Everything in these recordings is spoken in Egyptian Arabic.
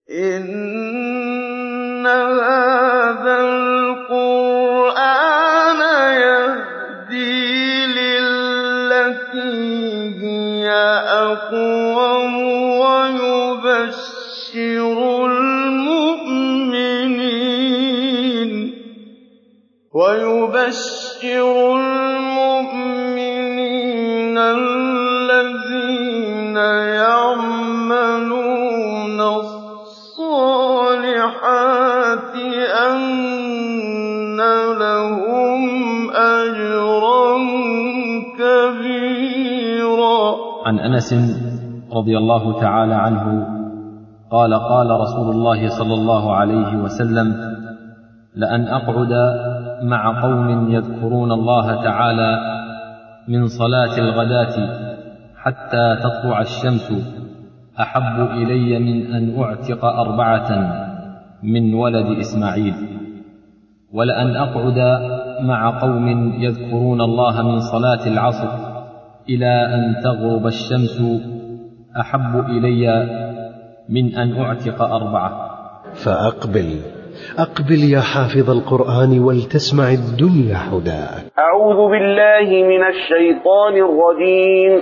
إِنَّ هَٰذَا الْقُرْآنَ يَهْدِي لِلَّتِي هِيَ أَقْوَمُ وَيُبَشِّرُ الْمُؤْمِنِينَ الَّذِينَ يَعْمَلُونَ الصَّالِحَاتِ أَنَّ لَهُمْ أَجْرًا كَبِيرًا عن انس رضي الله تعالى عنه قال قال رسول الله صلى الله عليه وسلم لان اقعد مع قوم يذكرون الله تعالى من صلاه الغداه حتى تطلع الشمس احب الي من ان اعتق اربعه من ولد اسماعيل ولان اقعد مع قوم يذكرون الله من صلاه العصر الى ان تغرب الشمس احب الي من ان اعتق اربعه فأقبل أقبل يا حافظ القرآن ولتسمع الدنيا حداك أعوذ بالله من الشيطان الرجيم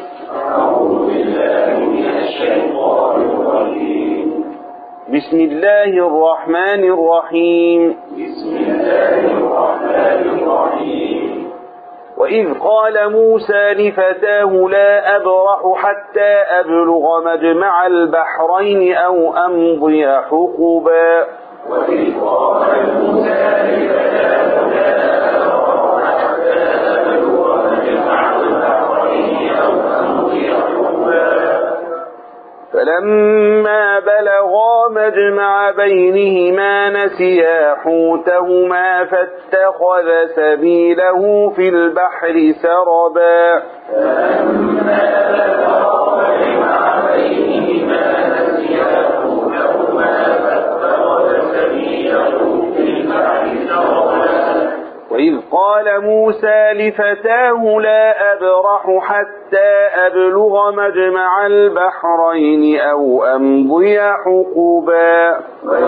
بسم الله الرحمن الرحيم وإذ قال موسى لفتاه لا أبرح حتى أبلغ مجمع البحرين أو أمضي حقبا فلما بلغا مجمع بينهما نسيا حوتهما فاتخذ سبيله في البحر سربا وإذ قال موسى لفتاه لا أبرح حتى أبلغ مجمع البحرين أو أمضي حقبا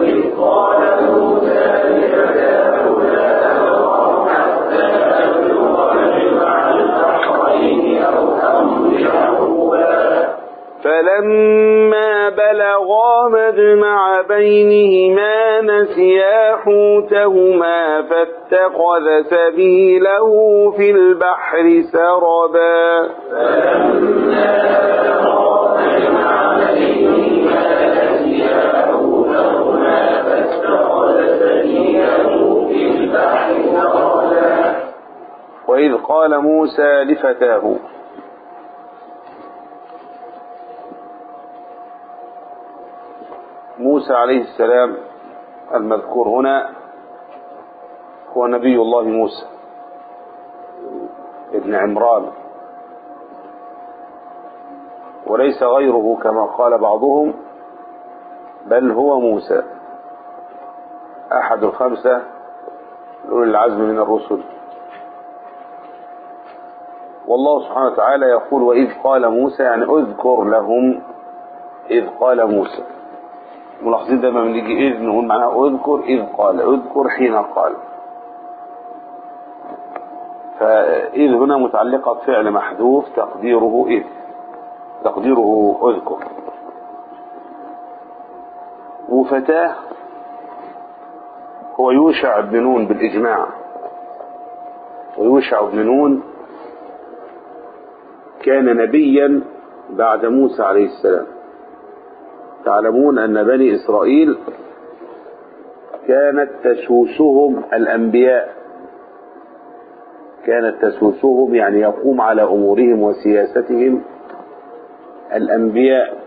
فلما بلغا مجمع بينهما نسيا حوتهما فاتخذ سبيله في البحر سربا وإذ قال موسى لفتاه موسى عليه السلام المذكور هنا هو نبي الله موسى ابن عمران وليس غيره كما قال بعضهم بل هو موسى أحد الخمسة أولي العزم من الرسل والله سبحانه وتعالى يقول وإذ قال موسى يعني اذكر لهم إذ قال موسى ملاحظين دايما لما نيجي إذ نقول معناها اذكر إذ قال اذكر حين قال فإذ هنا متعلقة بفعل محذوف تقديره إذ تقديره اذكر وفتاه هو يوشع بن نون بالإجماع ويوشع بن نون كان نبيا بعد موسى عليه السلام تعلمون أن بني إسرائيل كانت تسوسهم الأنبياء كانت تسوسهم يعني يقوم على أمورهم وسياستهم الأنبياء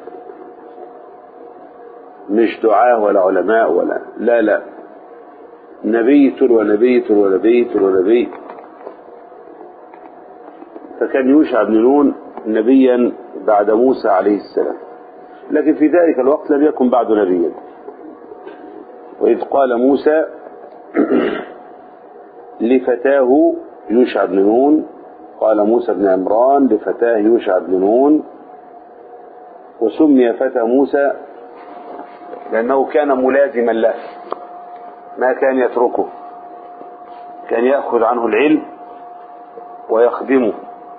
مش دعاة ولا علماء ولا لا لا نبي ونبي ونبي ونبي فكان يوشع بن نون نبيا بعد موسى عليه السلام لكن في ذلك الوقت لم يكن بعد نبيا وإذ قال موسى لفتاه يوشع بن نون قال موسى بن عمران لفتاه يوشع بن نون وسمي فتى موسى لأنه كان ملازما له ما كان يتركه كان يأخذ عنه العلم ويخدمه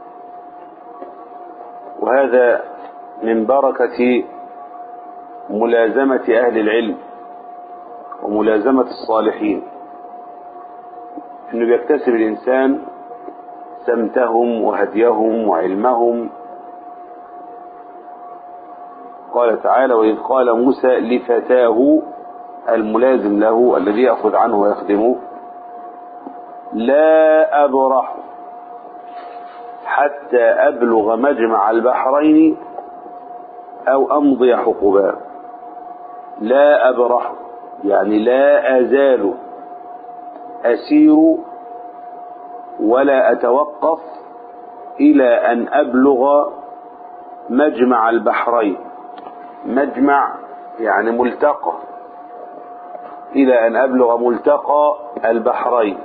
وهذا من بركة ملازمة أهل العلم وملازمة الصالحين انه بيكتسب الانسان سمتهم وهديهم وعلمهم قال تعالى وإذ قال موسى لفتاه الملازم له الذي يأخذ عنه ويخدمه لا أبرح حتى أبلغ مجمع البحرين أو أمضي حقبا لا أبرح يعني لا أزال أسير ولا أتوقف إلى أن أبلغ مجمع البحرين مجمع يعني ملتقى إلى أن أبلغ ملتقى البحرين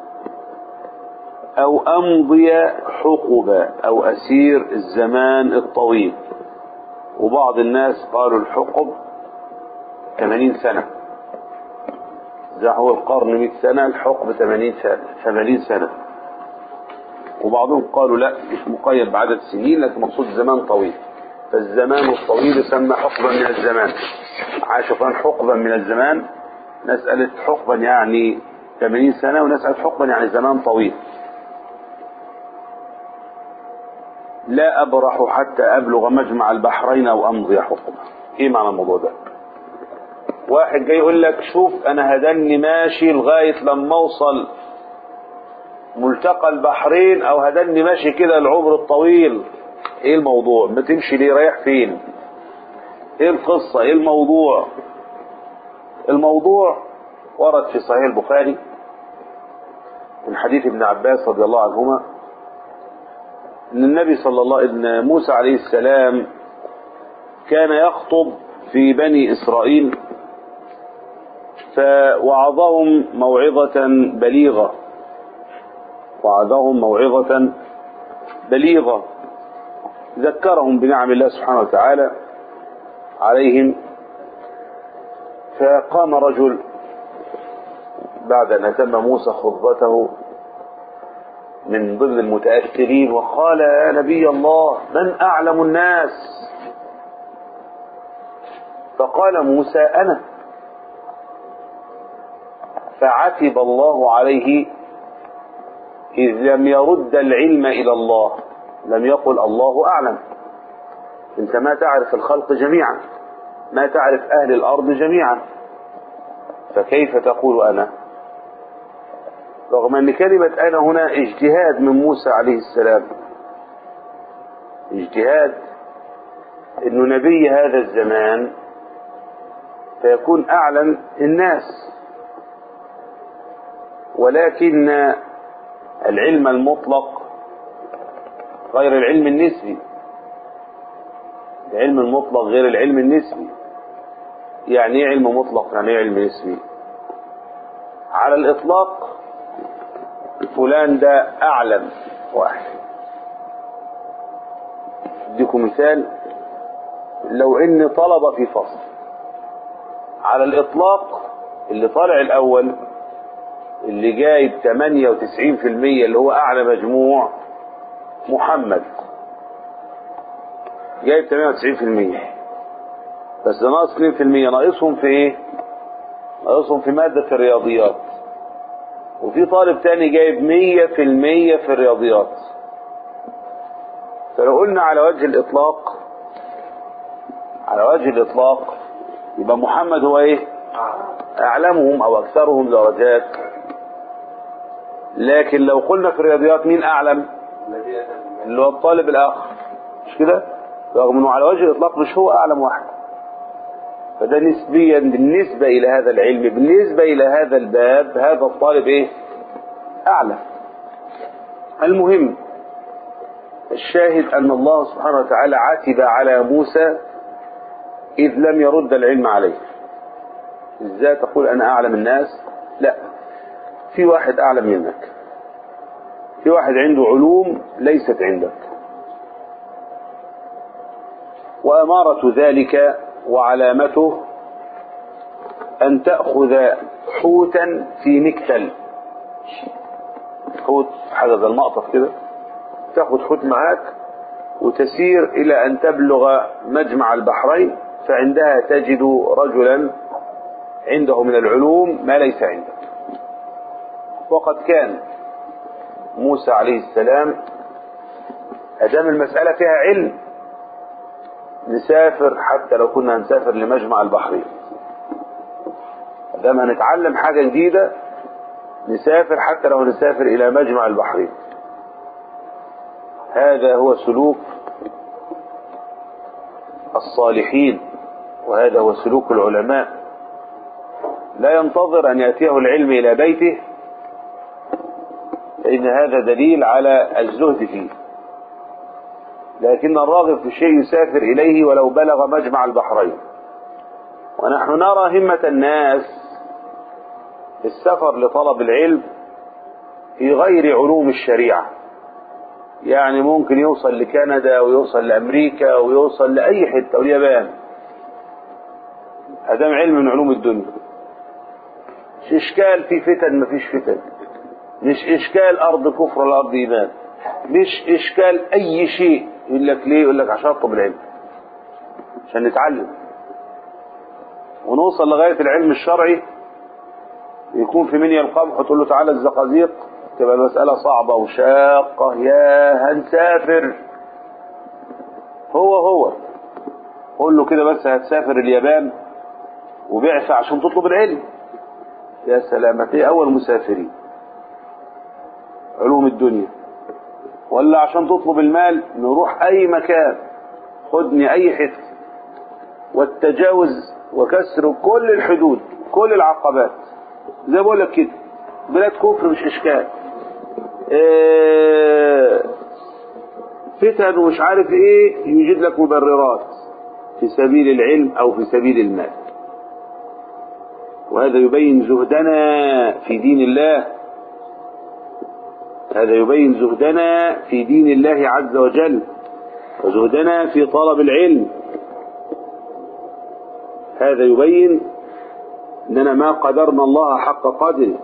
أو أمضي حقبا أو أسير الزمان الطويل وبعض الناس قالوا الحقب 80 سنة زحو القرن 100 سنة الحقب 80 سنة 80 سنة وبعضهم قالوا لا مش مقيد بعدد سنين لكن مقصود زمان طويل فالزمان الطويل يسمى حقبا من الزمان عاش فلان حقبا من الزمان نسألة حقبا يعني 80 سنة ونسألة حقبا يعني زمان طويل لا أبرح حتى أبلغ مجمع البحرين أو أمضي حقبا إيه معنى الموضوع ده واحد جاي يقول لك شوف أنا هدني ماشي لغاية لما أوصل ملتقى البحرين أو هدني ماشي كده العمر الطويل إيه الموضوع ما تمشي ليه رايح فين إيه القصة إيه الموضوع الموضوع ورد في صحيح البخاري من حديث ابن عباس رضي الله عنهما ان النبي صلى الله ان موسى عليه السلام كان يخطب في بني اسرائيل فوعظهم موعظة بليغة وعظهم موعظة بليغة ذكرهم بنعم الله سبحانه وتعالى عليهم فقام رجل بعد أن أتم موسى خطبته من ضمن المتأثرين وقال يا نبي الله من أعلم الناس فقال موسى أنا فعتب الله عليه إذ لم يرد العلم إلى الله لم يقل الله أعلم أنت ما تعرف الخلق جميعا ما تعرف أهل الأرض جميعا فكيف تقول أنا رغم أن كلمة أنا هنا اجتهاد من موسى عليه السلام اجتهاد أنه نبي هذا الزمان فيكون أعلم الناس ولكن العلم المطلق غير العلم النسبي العلم المطلق غير العلم النسبي يعني ايه علم مطلق يعني ايه علم نسبي على الاطلاق فلان ده اعلم واحد اديكم مثال لو ان طلبة في فصل على الاطلاق اللي طالع الاول اللي جايب 98% اللي هو اعلى مجموع محمد جايب 98% بس ده ناقص 2% ناقصهم في ايه ناقصهم في مادة الرياضيات وفي طالب تاني جايب 100% في الرياضيات فلو قلنا على وجه الاطلاق على وجه الاطلاق يبقى محمد هو ايه اعلمهم او اكثرهم درجات لكن لو قلنا في الرياضيات مين اعلم اللي هو الطالب الاخر مش كده رغم انه على وجه الاطلاق مش هو اعلم واحد فده نسبيا بالنسبة الى هذا العلم بالنسبة الى هذا الباب هذا الطالب ايه اعلم المهم الشاهد ان الله سبحانه وتعالى عتب على موسى اذ لم يرد العلم عليه ازاي تقول انا اعلم الناس لا في واحد اعلم منك في واحد عنده علوم ليست عندك وأمارة ذلك وعلامته أن تأخذ حوتا في مكتل حوت حاجة زي المقطف كده تاخد حوت معاك وتسير إلى أن تبلغ مجمع البحرين فعندها تجد رجلا عنده من العلوم ما ليس عندك وقد كان موسى عليه السلام أدام المسألة فيها علم نسافر حتى لو كنا نسافر لمجمع البحرين أدام هنتعلم حاجة جديدة نسافر حتى لو نسافر إلى مجمع البحرين هذا هو سلوك الصالحين وهذا هو سلوك العلماء لا ينتظر أن يأتيه العلم إلى بيته فإن هذا دليل على الزهد فيه لكن الراغب في الشيء يسافر إليه ولو بلغ مجمع البحرين ونحن نرى همة الناس في السفر لطلب العلم في غير علوم الشريعة يعني ممكن يوصل لكندا ويوصل لأمريكا ويوصل لأي حتة واليابان هذا علم من علوم الدنيا مش إشكال في فتن مفيش فتن مش إشكال أرض كفر ولا أرض إيمان مش إشكال أي شيء يقول لك ليه يقول لك عشان أطلب العلم عشان نتعلم ونوصل لغاية العلم الشرعي يكون في منيا القمح وتقول له تعالى الزقازيق تبقى المسألة صعبة وشاقة يا هنسافر هو هو قول له كده بس هتسافر اليابان وبعثة عشان تطلب العلم يا سلامة ايه أول مسافرين علوم الدنيا ولا عشان تطلب المال نروح أي مكان خدني أي حتة والتجاوز وكسر كل الحدود كل العقبات زي ما بقول لك كده بلاد كفر مش إشكال إيه فتن ومش عارف ايه يوجد لك مبررات في سبيل العلم او في سبيل المال وهذا يبين زهدنا في دين الله هذا يبين زهدنا في دين الله عز وجل وزهدنا في طلب العلم هذا يبين اننا ما قدرنا الله حق قدره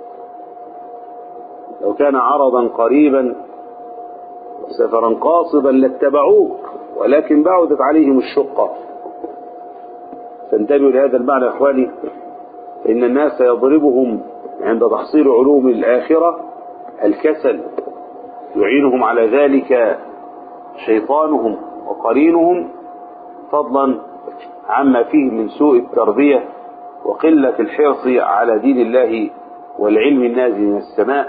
لو كان عرضا قريبا سفرا قاصدا لاتبعوك ولكن بعدت عليهم الشقة فانتبهوا لهذا المعنى يا اخواني فإن الناس يضربهم عند تحصيل علوم الآخرة الكسل يعينهم على ذلك شيطانهم وقرينهم فضلا عما فيه من سوء التربية وقلة الحرص على دين الله والعلم النازل من السماء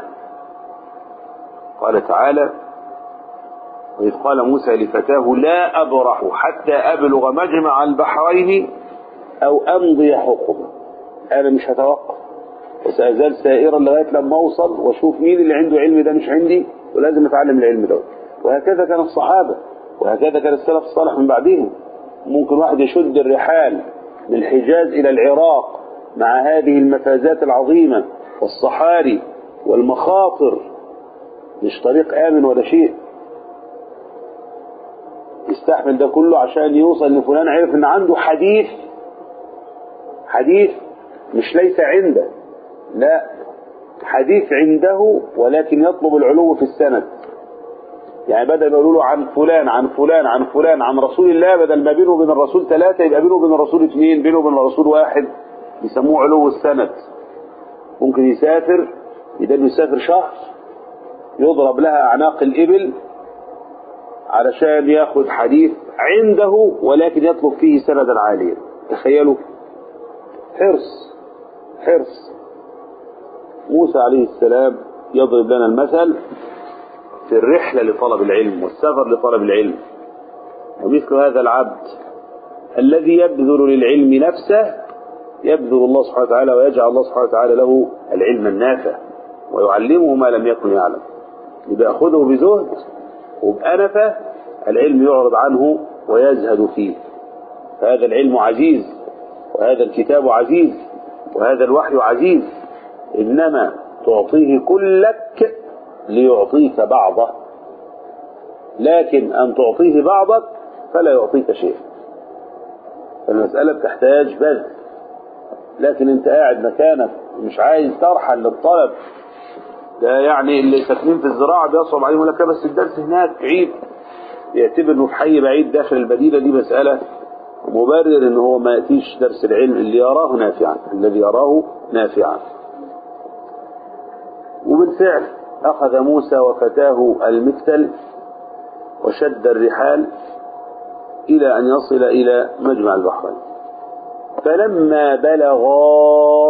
قال تعالى وإذ قال موسى لفتاه لا أبرح حتى أبلغ مجمع البحرين أو أمضي حقبا أنا مش هتوقف وسأزال سائرا لغاية لما أوصل وأشوف مين اللي عنده علم ده مش عندي ولازم أتعلم العلم ده وهكذا كان الصحابة وهكذا كان السلف الصالح من بعدهم ممكن واحد يشد الرحال من الحجاز إلى العراق مع هذه المفازات العظيمة والصحاري والمخاطر مش طريق آمن ولا شيء يستحمل ده كله عشان يوصل ان فلان عرف ان عنده حديث حديث مش ليس عنده لا حديث عنده ولكن يطلب العلو في السند يعني بدل ما يقولوا عن فلان عن فلان عن فلان عن رسول الله بدل ما بينه وبين الرسول ثلاثة يبقى بينه وبين الرسول اثنين بينه وبين الرسول واحد يسموه علو السند ممكن يسافر يدل يسافر شهر يضرب لها أعناق الإبل علشان ياخد حديث عنده ولكن يطلب فيه سندا عاليا تخيلوا حرص حرص موسى عليه السلام يضرب لنا المثل في الرحلة لطلب العلم والسفر لطلب العلم ومثل هذا العبد الذي يبذل للعلم نفسه يبذل الله سبحانه وتعالى ويجعل الله سبحانه وتعالى له العلم النافع ويعلمه ما لم يكن يعلم يبقى يأخذه بزهد وبأنفة العلم يعرض عنه ويزهد فيه فهذا العلم عزيز وهذا الكتاب عزيز وهذا الوحي عزيز إنما تعطيه كلك ليعطيك بعضه لكن أن تعطيه بعضك فلا يعطيك شيء فالمسألة بتحتاج بذل لكن انت قاعد مكانك مش عايز ترحل للطلب ده يعني اللي ساكنين في الزراعة بيصعب عليهم يقول لك لا بس الدرس هناك بعيد يعتبر انه في حي بعيد داخل المدينة دي مسألة مبرر ان هو ما يأتيش درس العلم اللي يراه نافعا الذي يراه نافعا وبالفعل أخذ موسى وفتاه المكتل وشد الرحال إلى أن يصل إلى مجمع البحرين فلما بلغا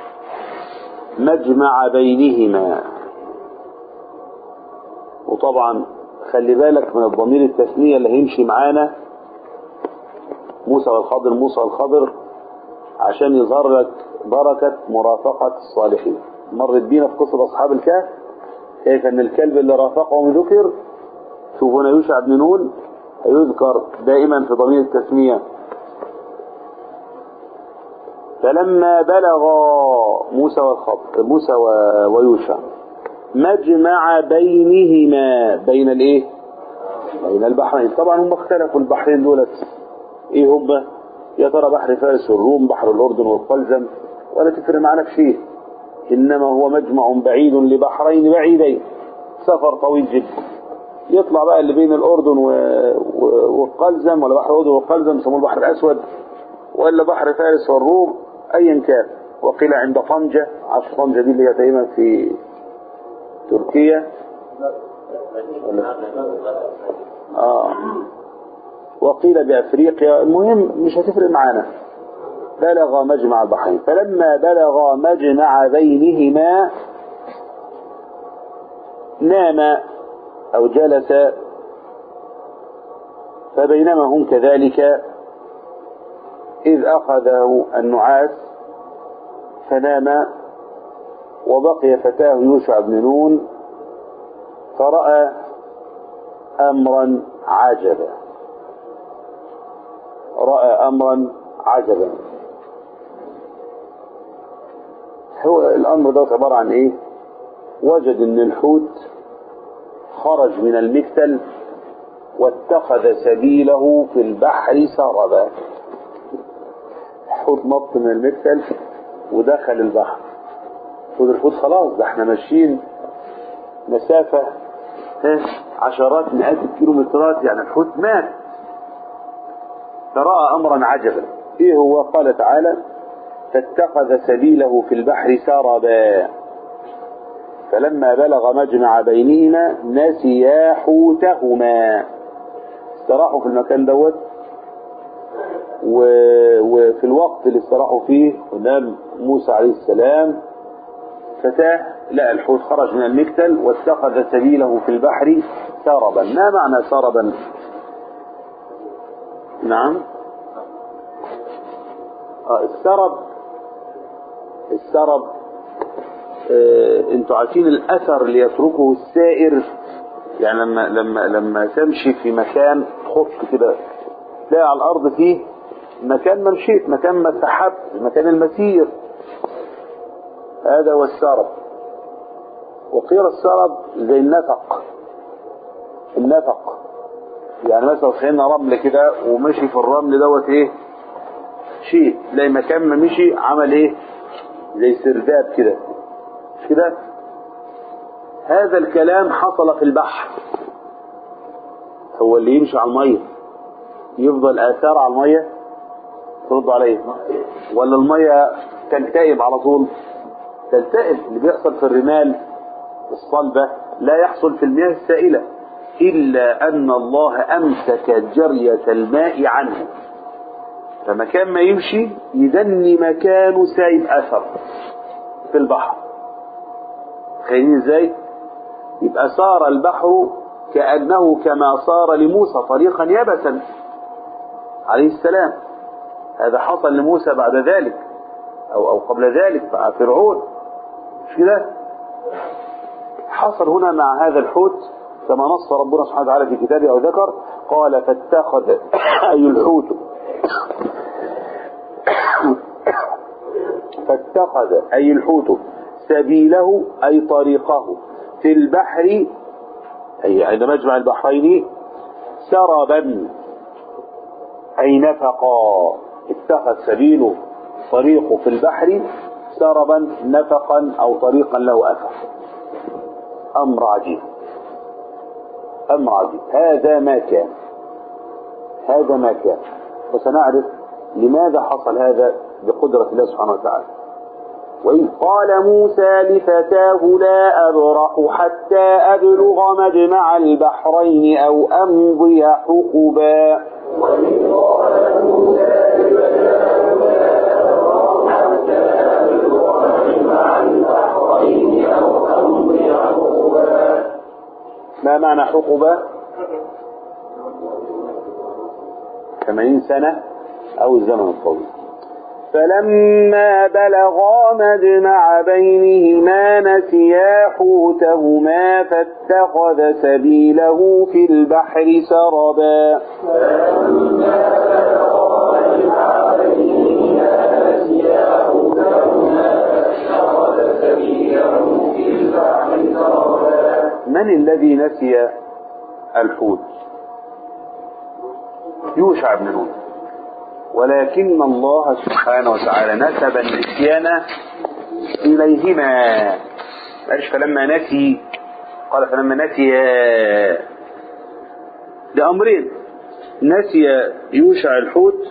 مجمع بينهما وطبعا خلي بالك من الضمير التثنية اللي هيمشي معانا موسى والخضر موسى والخضر عشان يظهر لك بركة مرافقة الصالحين مرت بينا في قصة أصحاب الكهف كيف أن الكلب اللي رافقهم ذكر شوفوا هنا يوشع بن نون هيذكر دائما في ضمير التسمية فلما بلغ موسى والخضر موسى و- ويوشع مجمع بينهما بين الايه بين البحرين طبعا هم اختلفوا البحرين دولت ايه هم يا ترى بحر فارس والروم بحر الاردن والقلزم ولا تفرق معنا في شيء انما هو مجمع بعيد لبحرين بعيدين سفر طويل جدا يطلع بقى اللي بين الاردن و... و... والقلزم ولا بحر الاردن والقلزم يسموه البحر الاسود ولا بحر فارس والروم ايا كان وقيل عند طنجة عارف طنجة دي اللي هي تقريبا في تركيا ولا- اه وقيل بافريقيا المهم مش هتفرق معانا بلغ مجمع البحرين فلما بلغ مجمع بينهما نام أو جلس فبينما هم كذلك إذ أخذه النعاس فنام وبقي فتاه يوشع بن نون فرأى أمرا عجبا رأى أمرا عجبا هو الأمر ده عبارة عن إيه وجد أن الحوت خرج من المكتل واتخذ سبيله في البحر سربا الحوت نط من المكتل ودخل البحر خد الحوت خلاص ده احنا ماشيين مسافة ها، عشرات مئات الكيلومترات يعني الحوت مات فرأى أمرا عجبا إيه هو قال تعالى فاتخذ سبيله في البحر سربا فلما بلغ مجمع بينهما نسيا حوتهما استراحوا في المكان دوت و... وفي الوقت اللي استراحوا فيه ونام موسى عليه السلام فتاه لقى الحوت خرج من المكتل واتخذ سبيله في البحر سربا ما معنى سربا نعم آه السرب السرب آه انتوا عارفين الاثر اللي يتركه السائر يعني لما لما لما تمشي في مكان خف كده تلاقي على الارض فيه مكان ما مشيت مكان ما سحبت مكان المسير هذا هو السرب وقيل السرب زي النفق النفق يعني مثلا خلينا رمل كده ومشي في الرمل دوت ايه شيء تلاقي مكان ما مشي عمل ايه زي سرداب كده مش كده هذا الكلام حصل في البحر هو اللي يمشي على الميه يفضل اثار على الميه ترد عليه ولا الميه تلتئم على طول تلتئم اللي بيحصل في الرمال الصلبة لا يحصل في المياه السائلة إلا أن الله أمسك جرية الماء عنه فمكان ما يمشي يدني مكانه سايب أثر في البحر تخيلين ازاي يبقى صار البحر كأنه كما صار لموسى طريقا يبسا عليه السلام هذا حصل لموسى بعد ذلك أو, أو قبل ذلك مع فرعون مش كده حصل هنا مع هذا الحوت كما نص ربنا سبحانه وتعالى في كتابه أو ذكر قال فاتخذ أي الحوت فاتخذ أي الحوت سبيله أي طريقه في البحر أي عند مجمع البحرين سربا أي نفقا اتخذ سبيله طريقه في البحر سربا نفقا أو طريقا له أثر أمر عجيب أمر عجيب هذا ما كان هذا ما كان وسنعرف لماذا حصل هذا بقدرة الله سبحانه وتعالى وإذ قال موسى لفتاه لا أبرح حتى أبلغ مجمع البحرين أو أمضي حقبا ما معنى حقبة ثمانين سنة أو الزمن الطويل فلما بلغا مجمع بينهما نسيا حوتهما فاتخذ سبيله في البحر سربا من الذي نسي الحوت يوشع بن نون ولكن الله سبحانه وتعالى نسب النسيان إليهما قالش فلما نسي قال فلما نسي لأمرين نسي يوشع الحوت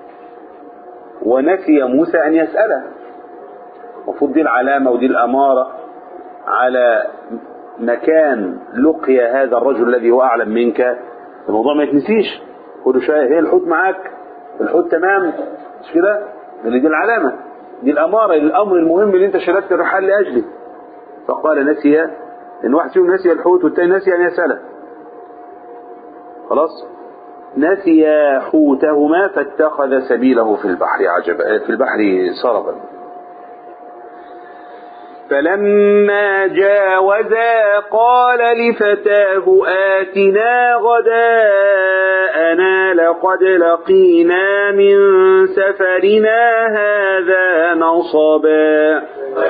ونسي موسى أن يسأله المفروض دي العلامة ودي الأمارة على مكان لقي هذا الرجل الذي هو أعلم منك الموضوع ما يتنسيش قول له شوية هي الحوت معاك الحوت تمام مش كده اللي دي العلامة دي الأمارة الأمر المهم اللي أنت شردت الرحال لأجله فقال نسي إن واحد فيهم نسي الحوت والتاني نسي أن يسأله خلاص نسي حوتهما فاتخذ سبيله في البحر عجبا في البحر سربا فلما جاوزا قال لفتاه آتنا غداءنا لقد لقينا من سفرنا هذا نصبا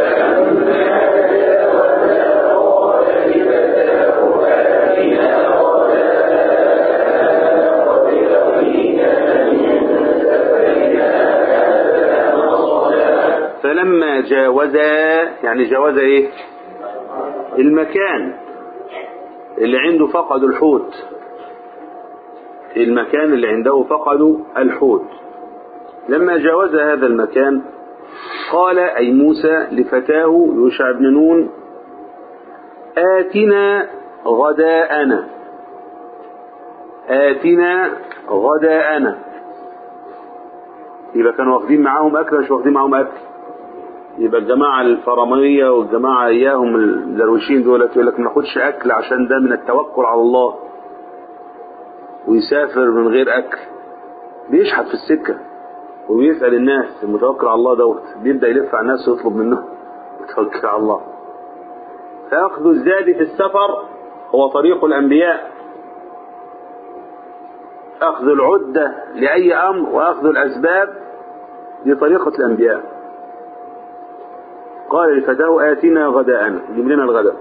فلما جاوزا يعني جاوز ايه المكان اللي عنده فقدوا الحوت المكان اللي عنده فقدوا الحوت لما جاوز هذا المكان قال أي موسى لفتاه يوشع بن نون آتنا غداءنا آتنا غداءنا يبقى كانوا واخدين معاهم أكل مش واخدين معاهم أكل يبقى الجماعة الفرامية والجماعة إياهم الدرويشين دول يقول لك ما ناخدش أكل عشان ده من التوكل على الله ويسافر من غير أكل بيشحت في السكة وبيسأل الناس المتوكل على الله دوت بيبدأ يلف على الناس ويطلب منهم يتوكل على الله فأخذ الزاد في السفر هو طريق الأنبياء أخذ العدة لأي أمر وأخذ الأسباب دي طريقة الأنبياء قال لفتاه آتنا غداءنا جيب لنا الغداء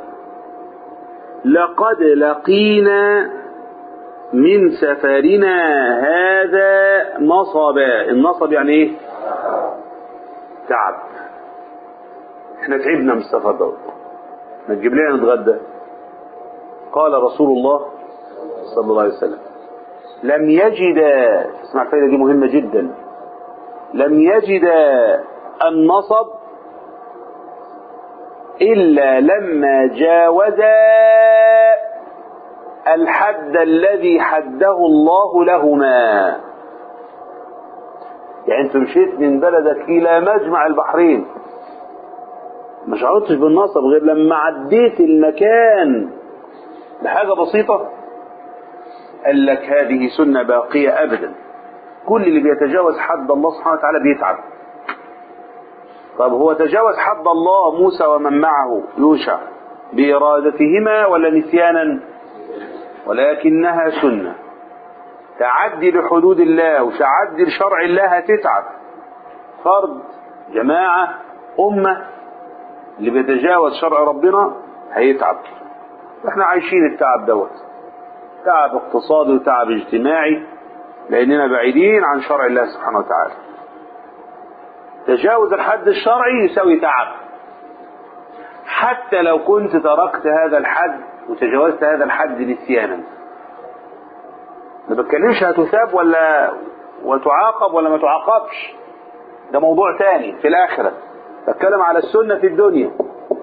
لقد لقينا من سفرنا هذا نصبا النصب يعني ايه تعب احنا تعبنا من السفر ده ما تجيب لنا نتغدى قال رسول الله صلى الله عليه وسلم لم يجد اسمع الفائدة دي مهمة جدا لم يجد النصب إلا لما جاوزا الحد الذي حده الله لهما يعني انت مشيت من بلدك إلى مجمع البحرين ما شعرتش بالنصب غير لما عديت المكان بحاجة بسيطة قال لك هذه سنة باقية أبدا كل اللي بيتجاوز حد الله سبحانه وتعالى بيتعب طب هو تجاوز حد الله موسى ومن معه يوشع بإرادتهما ولا نسيانا ولكنها سنة تعدي لحدود الله وتعدي لشرع الله هتتعب فرد جماعة أمة اللي بيتجاوز شرع ربنا هيتعب احنا عايشين التعب دوت تعب اقتصادي وتعب اجتماعي لأننا بعيدين عن شرع الله سبحانه وتعالى تجاوز الحد الشرعي يساوي تعب حتى لو كنت تركت هذا الحد وتجاوزت هذا الحد نسيانا ما بتكلمش هتثاب ولا وتعاقب ولا ما تعاقبش ده موضوع تاني في الآخرة بتكلم على السنة في الدنيا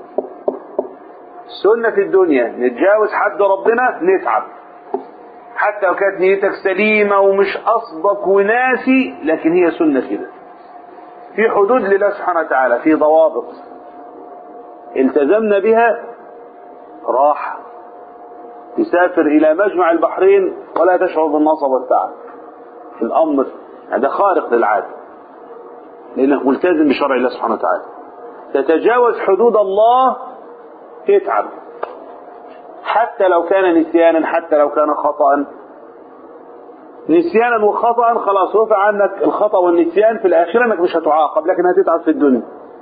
السنة في الدنيا نتجاوز حد ربنا نتعب حتى لو كانت نيتك سليمة ومش قصدك وناسي لكن هي سنة كده في حدود لله سبحانه وتعالى في ضوابط التزمنا بها راحة تسافر إلى مجمع البحرين ولا تشعر بالنصب والتعب الأمر هذا خارق للعادة لأنه ملتزم بشرع الله سبحانه وتعالى تتجاوز حدود الله تتعب حتى لو كان نسيانا حتى لو كان خطأ نسيانا وخطأ خلاص رفع عنك الخطأ والنسيان في الآخرة انك مش هتعاقب لكن هتتعب في الدنيا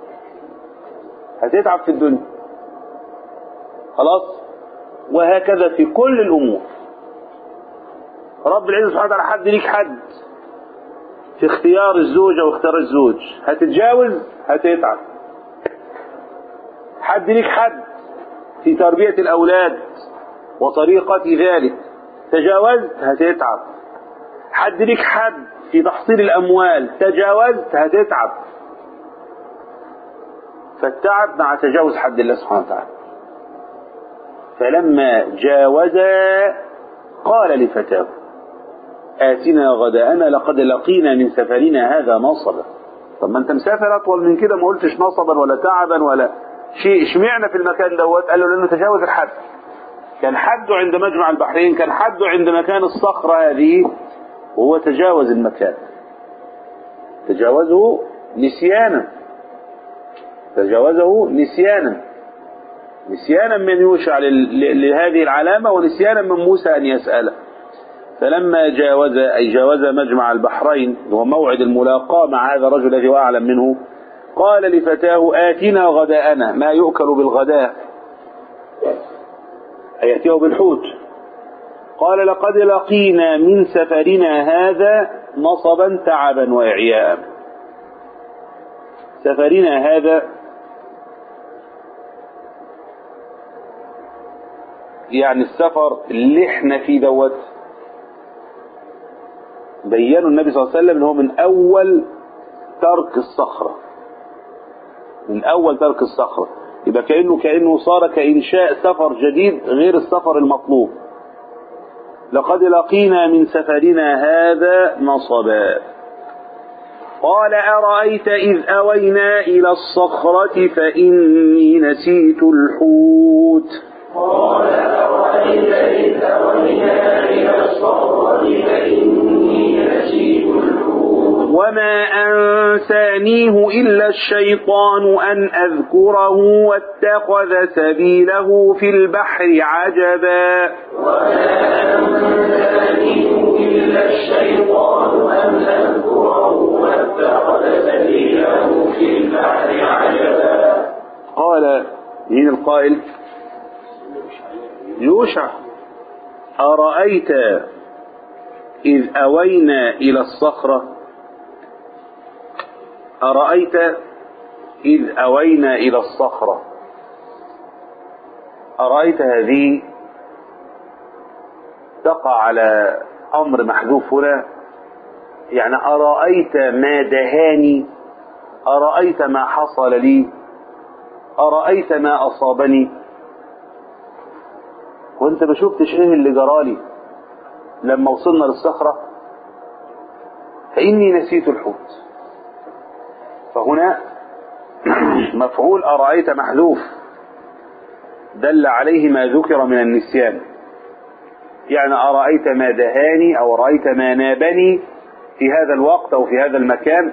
هتتعب في الدنيا خلاص وهكذا في كل الأمور رب العزة سبحانه وتعالى حد ليك حد في اختيار الزوجة واختيار الزوج هتتجاوز هتتعب حد ليك حد في تربية الأولاد وطريقة ذلك تجاوزت هتتعب حد ليك حد في تحصيل الأموال تجاوزت هتتعب فالتعب مع تجاوز حد الله سبحانه وتعالى فلما جاوزا قال لفتاه آتنا غداءنا لقد لقينا من سفرنا هذا نصبا طب ما انت مسافر اطول من كده ما قلتش نصبا ولا تعبا ولا شيء اشمعنا في المكان دوت قال له لانه تجاوز الحد كان حده عند مجمع البحرين كان حده عند مكان الصخرة هذه وهو تجاوز المكان تجاوزه نسيانا تجاوزه نسيانا نسيانا من يوشع لهذه العلامة ونسيانا من موسى أن يسأله فلما جاوز أي جاوز مجمع البحرين وهو موعد الملاقاة مع هذا الرجل الذي هو أعلم منه قال لفتاه آتنا غداءنا ما يؤكل بالغداء أي يأتيه بالحوت قال لقد لقينا من سفرنا هذا نصبا تعبا وإعياء سفرنا هذا يعني السفر اللي احنا فيه دوت بينوا النبي صلى الله عليه وسلم ان هو من اول ترك الصخرة من اول ترك الصخرة يبقى كأنه كأنه صار كإنشاء سفر جديد غير السفر المطلوب لقد لقينا من سفرنا هذا نصبا قال أرأيت إذ أوينا إلى الصخرة فإني نسيت الحوت قال أرأيت إذ أوينا إلى الصخرة فإني نسيت الحوت وما أنسانيه إلا الشيطان أن أذكره واتخذ سبيله في البحر عجبا وما أنسانيه إلا الشيطان أن أذكره واتخذ سبيله في البحر عجبا قال مين القائل يوشع أرأيت إذ أوينا إلى الصخرة أرأيت إذ أوينا إلى الصخرة أرأيت هذه تقع على أمر محذوف هنا يعني أرأيت ما دهاني أرأيت ما حصل لي أرأيت ما أصابني وانت ما شفتش ايه اللي جرالي لما وصلنا للصخرة فإني نسيت الحوت فهنا مفعول أرأيت محذوف دل عليه ما ذكر من النسيان يعني أرأيت ما دهاني أو رأيت ما نابني في هذا الوقت أو في هذا المكان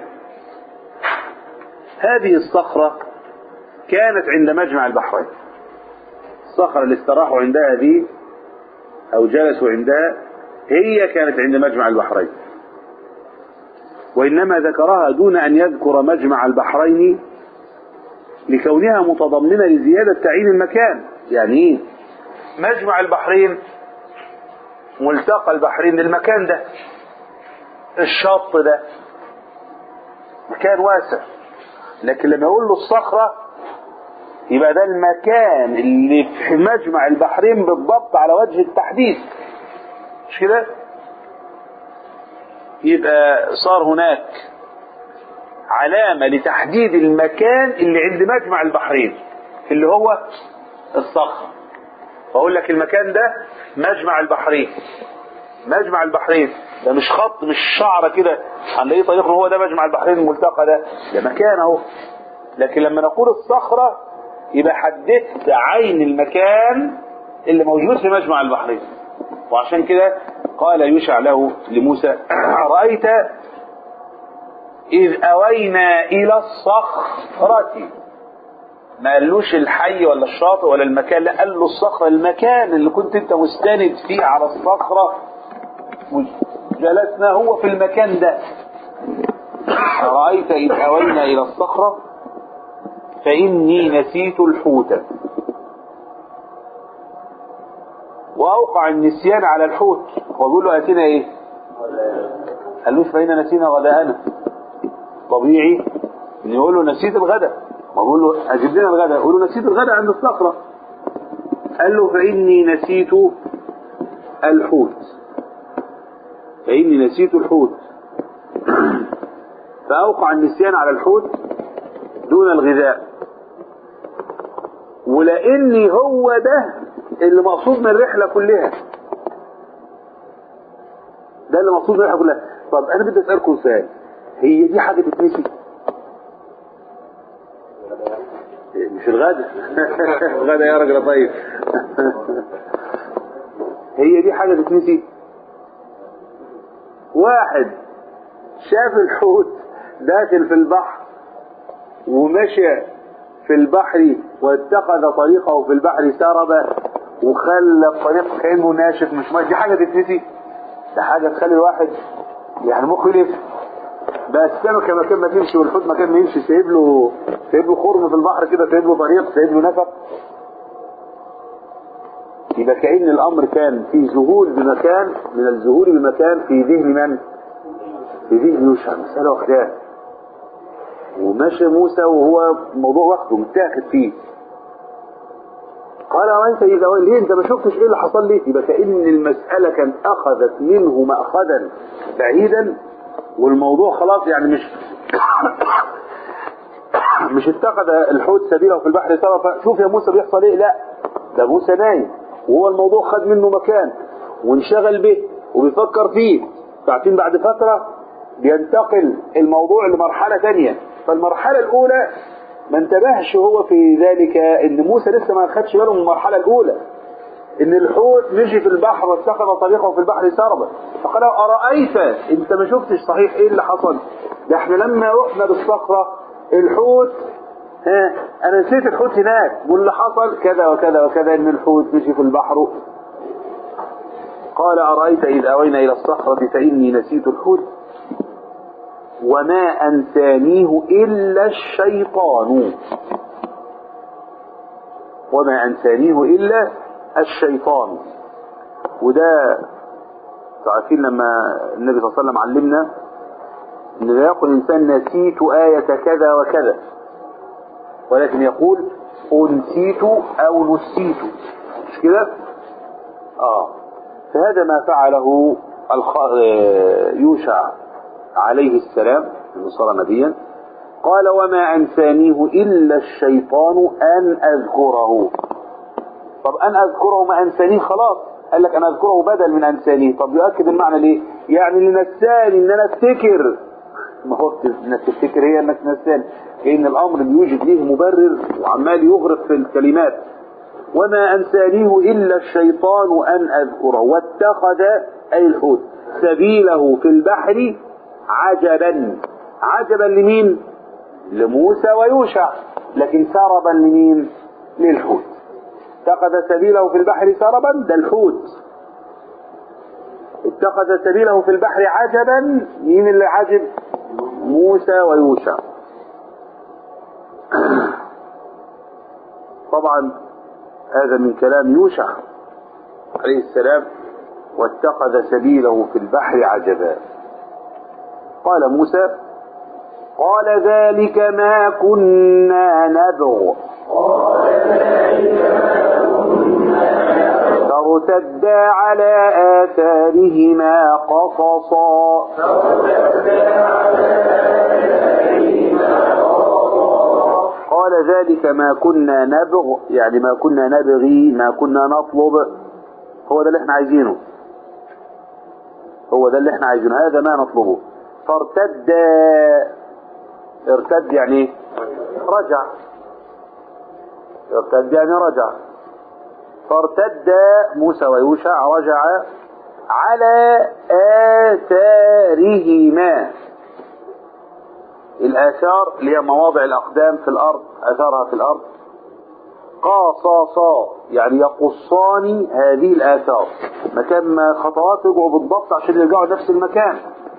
هذه الصخرة كانت عند مجمع البحرين الصخرة اللي استراحوا عندها دي أو جلسوا عندها هي كانت عند مجمع البحرين وإنما ذكرها دون أن يذكر مجمع البحرين لكونها متضمنة لزيادة تعيين المكان يعني إيه؟ مجمع البحرين ملتقى البحرين المكان ده الشط ده مكان واسع لكن لما يقول له الصخرة يبقى ده المكان اللي في مجمع البحرين بالضبط على وجه التحديد مش كده يبقى صار هناك علامة لتحديد المكان اللي عند مجمع البحرين اللي هو الصخرة فأقول لك المكان ده مجمع البحرين مجمع البحرين ده مش خط مش شعرة كده هنلاقيه طريق هو ده مجمع البحرين الملتقى ده ده مكان اهو لكن لما نقول الصخرة يبقى حددت عين المكان اللي موجود في مجمع البحرين وعشان كده قال يوشع له لموسى رأيت إذ أوينا إلى الصخرة ما قالوش الحي ولا الشاطئ ولا المكان لا قال له الصخرة المكان اللي كنت انت مستند فيه على الصخرة جلسنا هو في المكان ده رأيت إذ أوينا إلى الصخرة فإني نسيت الحوت وأوقع النسيان على الحوت ويقول له أتينا إيه قالوش فإن نسينا غداءنا طبيعي إن يقول له نسيت الغداء ما بقول له أجيب لنا الغداء يقول له نسيت الغداء عند الصخرة قال له فإني نسيت الحوت فإني نسيت الحوت فأوقع النسيان على الحوت دون الغذاء ولأني هو ده اللي مقصود من الرحلة كلها ده اللي مقصود من الرحلة كلها طب أنا بدي أسألكم سؤال هي دي حاجة تتنسي مش الغدا الغدا يا راجل طيب هي دي حاجة تتنسي واحد شاف الحوت داخل في البحر ومشى في البحر واتخذ طريقه في البحر سربا وخلى الطريق كانه ناشف مش ماشي دي حاجه تتنسي ده حاجه تخلي الواحد يعني مخه يلف بقى السمكه مكان ما تمشي والحوت مكان ما يمشي سايب له سايب له خرم في البحر كده سايب له طريق سايب له نفق يبقى كأن الأمر كان في ذهول بمكان من الذهول بمكان في ذهن من؟ في ذهن يوشع مسألة واخداه وماشي موسى وهو الموضوع واخده متاخد فيه قال وانت اذا ليه انت ما شفتش ايه اللي حصل لي يبقى كأن المسألة كانت اخذت منه مأخذا بعيدا والموضوع خلاص يعني مش مش اتخذ الحوت سبيله في البحر سرفا شوف يا موسى بيحصل ايه لا ده موسى نايم وهو الموضوع خد منه مكان وانشغل به وبيفكر فيه ساعتين بعد فترة بينتقل الموضوع لمرحلة تانية فالمرحلة الأولى ما انتبهش هو في ذلك ان موسى لسه ما خدش باله من المرحلة الأولى ان الحوت مشي في البحر واتخذ طريقه في البحر سربا فقال أرأيت انت ما شفتش صحيح ايه اللي حصل ده احنا لما رحنا بالصخرة الحوت ها انا نسيت الحوت هناك واللي حصل كذا وكذا وكذا ان الحوت مشي في البحر قال أرأيت إذ أوينا إلى الصخرة فإني نسيت الحوت وما أنسانيه إلا الشيطان وما أنسانيه إلا الشيطان وده عارفين لما النبي صلى الله عليه وسلم علمنا ان لا يقول الانسان نسيت آية كذا وكذا ولكن يقول أنسيت أو نسيت مش كده؟ آه فهذا ما فعله الخ... يوشع عليه السلام لما صار نبيا قال وما أنسانيه إلا الشيطان أن أذكره طب أن أذكره ما أنسانيه خلاص قال لك أنا أذكره بدل من أنسانيه طب يؤكد المعنى ليه يعني اللي نساني إن أنا أفتكر ما هو انك تفتكر هي انك نسان لان الامر بيوجد ليه مبرر وعمال يغرق في الكلمات وما انسانيه الا الشيطان ان اذكره واتخذ اي الحوت سبيله في البحر عجبا عجبا لمين لموسى ويوشع لكن سربا لمين للحوت اتخذ سبيله في البحر سربا ده الحوت اتخذ سبيله في البحر عجبا مين اللي عجب موسى ويوشع طبعا هذا من كلام يوشع عليه السلام واتخذ سبيله في البحر عجبا قال موسى قال ذلك ما كنا نبغ فارتدا على آثارهما قصصا قال ذلك ما كنا نبغ يعني ما كنا نبغي ما كنا نطلب هو ده اللي احنا عايزينه هو ده اللي احنا عايزينه هذا ما نطلبه فارتد ارتد يعني ايه؟ رجع ارتد يعني رجع فارتد موسى ويوشع رجع على آثارهما الآثار اللي هي مواضع الأقدام في الأرض آثارها في الأرض قاصاصا يعني يقصان هذه الآثار مكان ما خطوات يرجعوا بالضبط عشان يرجعوا نفس المكان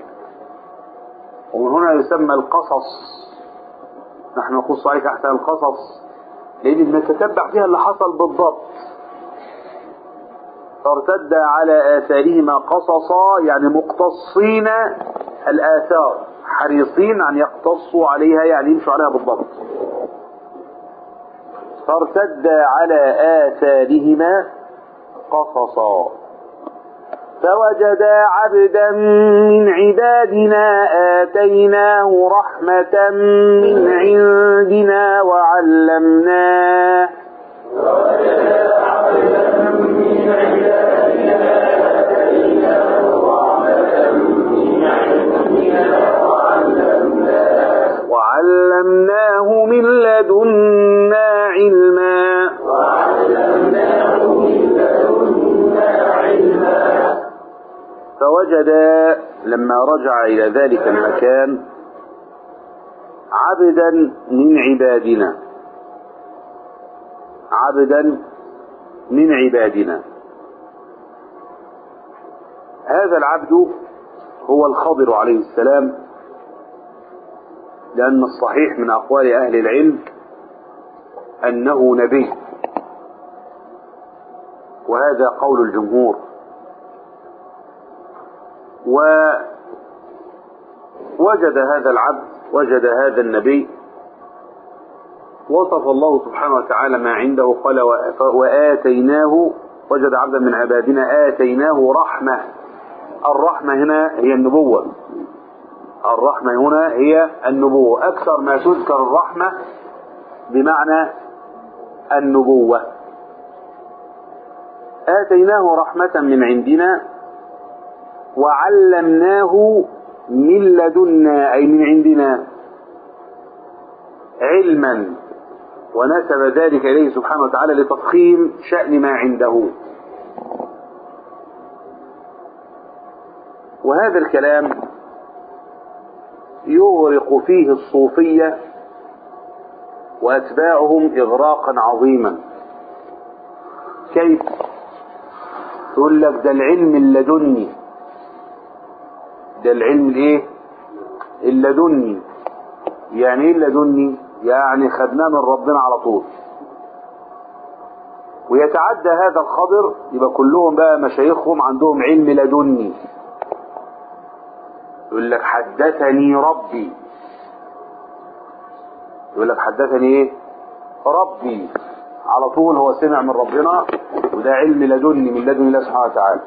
ومن هنا يسمى القصص نحن نقص عليك أحسن القصص لأن بنتتبع فيها اللي حصل بالضبط فارتد على آثارهما قصصا يعني مقتصين الآثار حريصين أن يقتصوا عليها يعني يمشوا عليها بالضبط فارتد على آثارهما قصصا فوجدا عبدا من عبادنا آتيناه رحمة من عندنا وعلمناه وعلمناه من لدنا علما فوجد لما رجع إلى ذلك المكان عبدا من عبادنا عبدا من عبادنا هذا العبد هو الخضر عليه السلام لأن الصحيح من أقوال أهل العلم أنه نبي وهذا قول الجمهور ووجد هذا العبد وجد هذا النبي وصف الله سبحانه وتعالى ما عنده قال وآتيناه وجد عبدا من عبادنا آتيناه رحمة الرحمة هنا هي النبوة الرحمة هنا هي النبوة أكثر ما تذكر الرحمة بمعنى النبوة آتيناه رحمة من عندنا وعلمناه من لدنا أي من عندنا علما ونسب ذلك إليه سبحانه وتعالى لتضخيم شأن ما عنده وهذا الكلام يغرق فيه الصوفية وأتباعهم إغراقا عظيما كيف يقول لك ده العلم اللدني ده العلم الايه اللدني يعني ايه اللدني يعني خدناه من ربنا على طول ويتعدى هذا الخبر يبقى كلهم بقى مشايخهم عندهم علم لدني يقول لك حدثني ربي يقول لك حدثني ايه ربي على طول هو سمع من ربنا وده علم لدني من لدن الله سبحانه وتعالى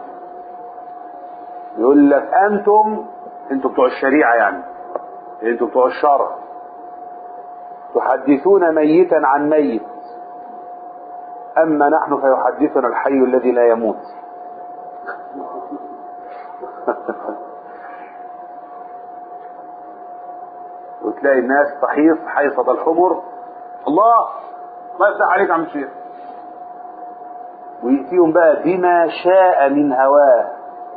يقول لك انتم انتم بتوع الشريعه يعني انتم بتوع الشرع تحدثون ميتا عن ميت اما نحن فيحدثنا الحي الذي لا يموت وتلاقي الناس تحيص حيصة الحمر الله ما يفتح عليك عم شيخ ويأتيهم بقى بما شاء من هواه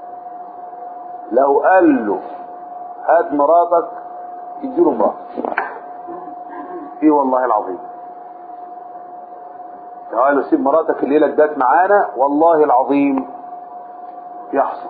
لو قال له هات مراتك يديله مرات ايه والله العظيم لو قال له سيب مراتك الليله جت معانا والله العظيم يحصل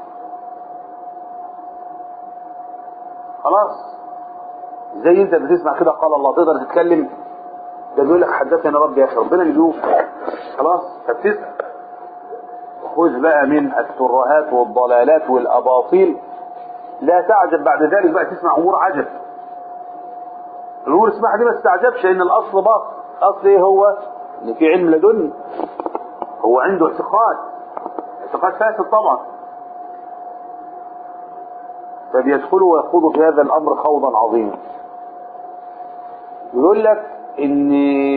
خلاص زي انت بتسمع كده قال الله تقدر تتكلم ده بيقول لك حدثني ربي يا اخي ربنا اللي بيقول خلاص فبتسال خذ بقى من الترهات والضلالات والاباطيل لا تعجب بعد ذلك بقى تسمع امور عجب الأمور السماحة دي ما استعجبش لأن الأصل باطل الأصل إيه هو؟ إن في علم لدني هو عنده اعتقاد اعتقاد فاسد طبعا فبيدخلوا ويخوضوا في هذا الأمر خوضا عظيما يقول لك إن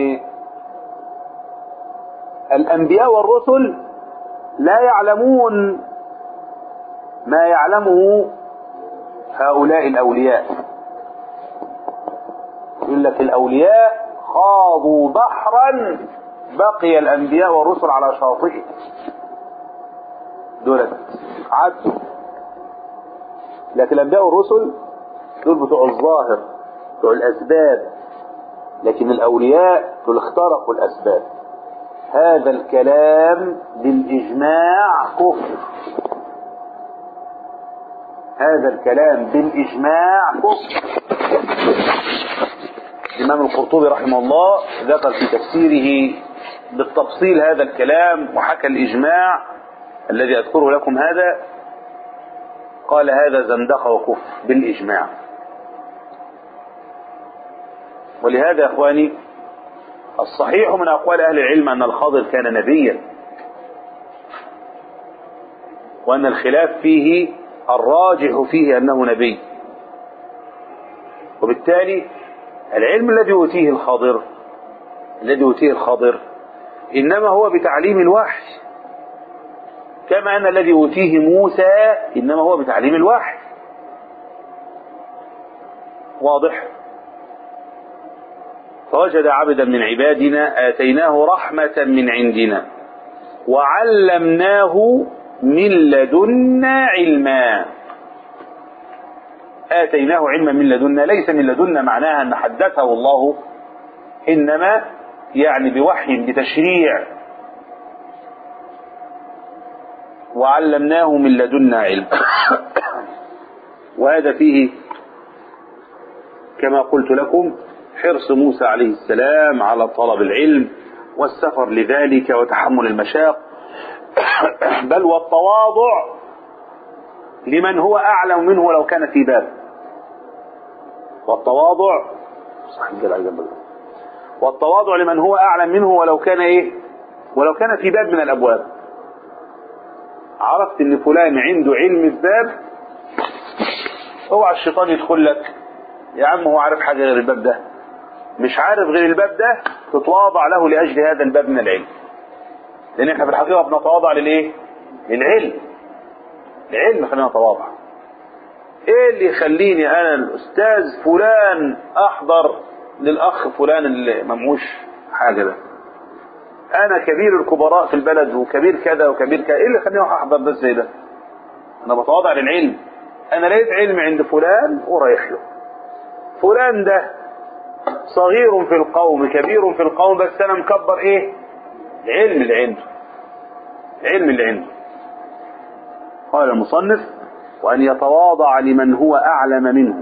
الأنبياء والرسل لا يعلمون ما يعلمه هؤلاء الأولياء يقول لك الأولياء خاضوا بحرا بقي الأنبياء والرسل على شاطئه دولت عدوا لكن الأنبياء والرسل دول بتوع الظاهر بتوع الأسباب لكن الأولياء دول اخترقوا الأسباب هذا الكلام بالإجماع كفر هذا الكلام بالإجماع كفر الإمام القرطبي رحمه الله ذكر في تفسيره بالتفصيل هذا الكلام وحكى الإجماع الذي أذكره لكم هذا قال هذا زندقة وكفر بالإجماع ولهذا يا إخواني الصحيح من أقوال أهل العلم أن الخضر كان نبيا وأن الخلاف فيه الراجح فيه أنه نبي وبالتالي العلم الذي يؤتيه الخضر الذي يؤتيه الخضر إنما هو بتعليم الوحي كما أن الذي يؤتيه موسى إنما هو بتعليم الوحي واضح فوجد عبدا من عبادنا آتيناه رحمة من عندنا وعلمناه من لدنا علما آتيناه علما من لدنا ليس من لدنا معناها أن حدثه الله إنما يعني بوحي بتشريع وعلمناه من لدنا علم وهذا فيه كما قلت لكم حرص موسى عليه السلام على طلب العلم والسفر لذلك وتحمل المشاق بل والتواضع لمن هو أعلم منه ولو كان في باب والتواضع والتواضع لمن هو أعلم منه ولو كان إيه ولو كان في باب من الأبواب عرفت ان فلان عنده علم في باب اوعى الشيطان يدخل لك يا عم هو عارف حاجه غير الباب ده مش عارف غير الباب ده تتواضع له لاجل هذا الباب من العلم لان احنا في الحقيقه بنتواضع للايه للعلم العلم خلينا نتواضع ايه اللي يخليني انا الاستاذ فلان احضر للاخ فلان اللي ممعوش حاجه ده انا كبير الكبراء في البلد وكبير كذا وكبير كذا ايه اللي يخليني اروح احضر بس زي ده انا بتواضع للعلم انا لقيت علم عند فلان ورايح له فلان ده صغير في القوم كبير في القوم بس انا مكبر ايه العلم اللي عنده العلم اللي عنده قال المصنف وان يتواضع لمن هو اعلم منه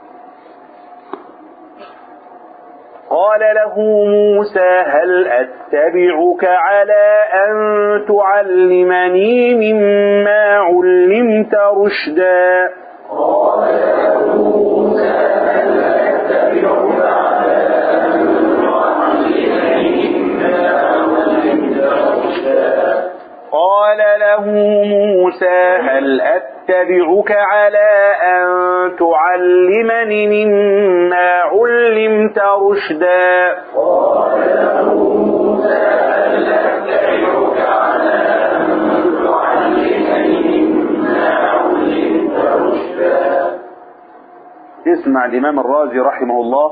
قال له موسى هل أتبعك على أن تعلمني مما علمت رشدا قال له موسى هل أتبعك على أن تعلمني مما علمت رشدا قال له موسى هل أتبعك على أن تعلمني مما علمت رشدا قال له موسى هل أتبعك على أن تعلمني مما علمت رشدا اسمع الإمام الرازي رحمه الله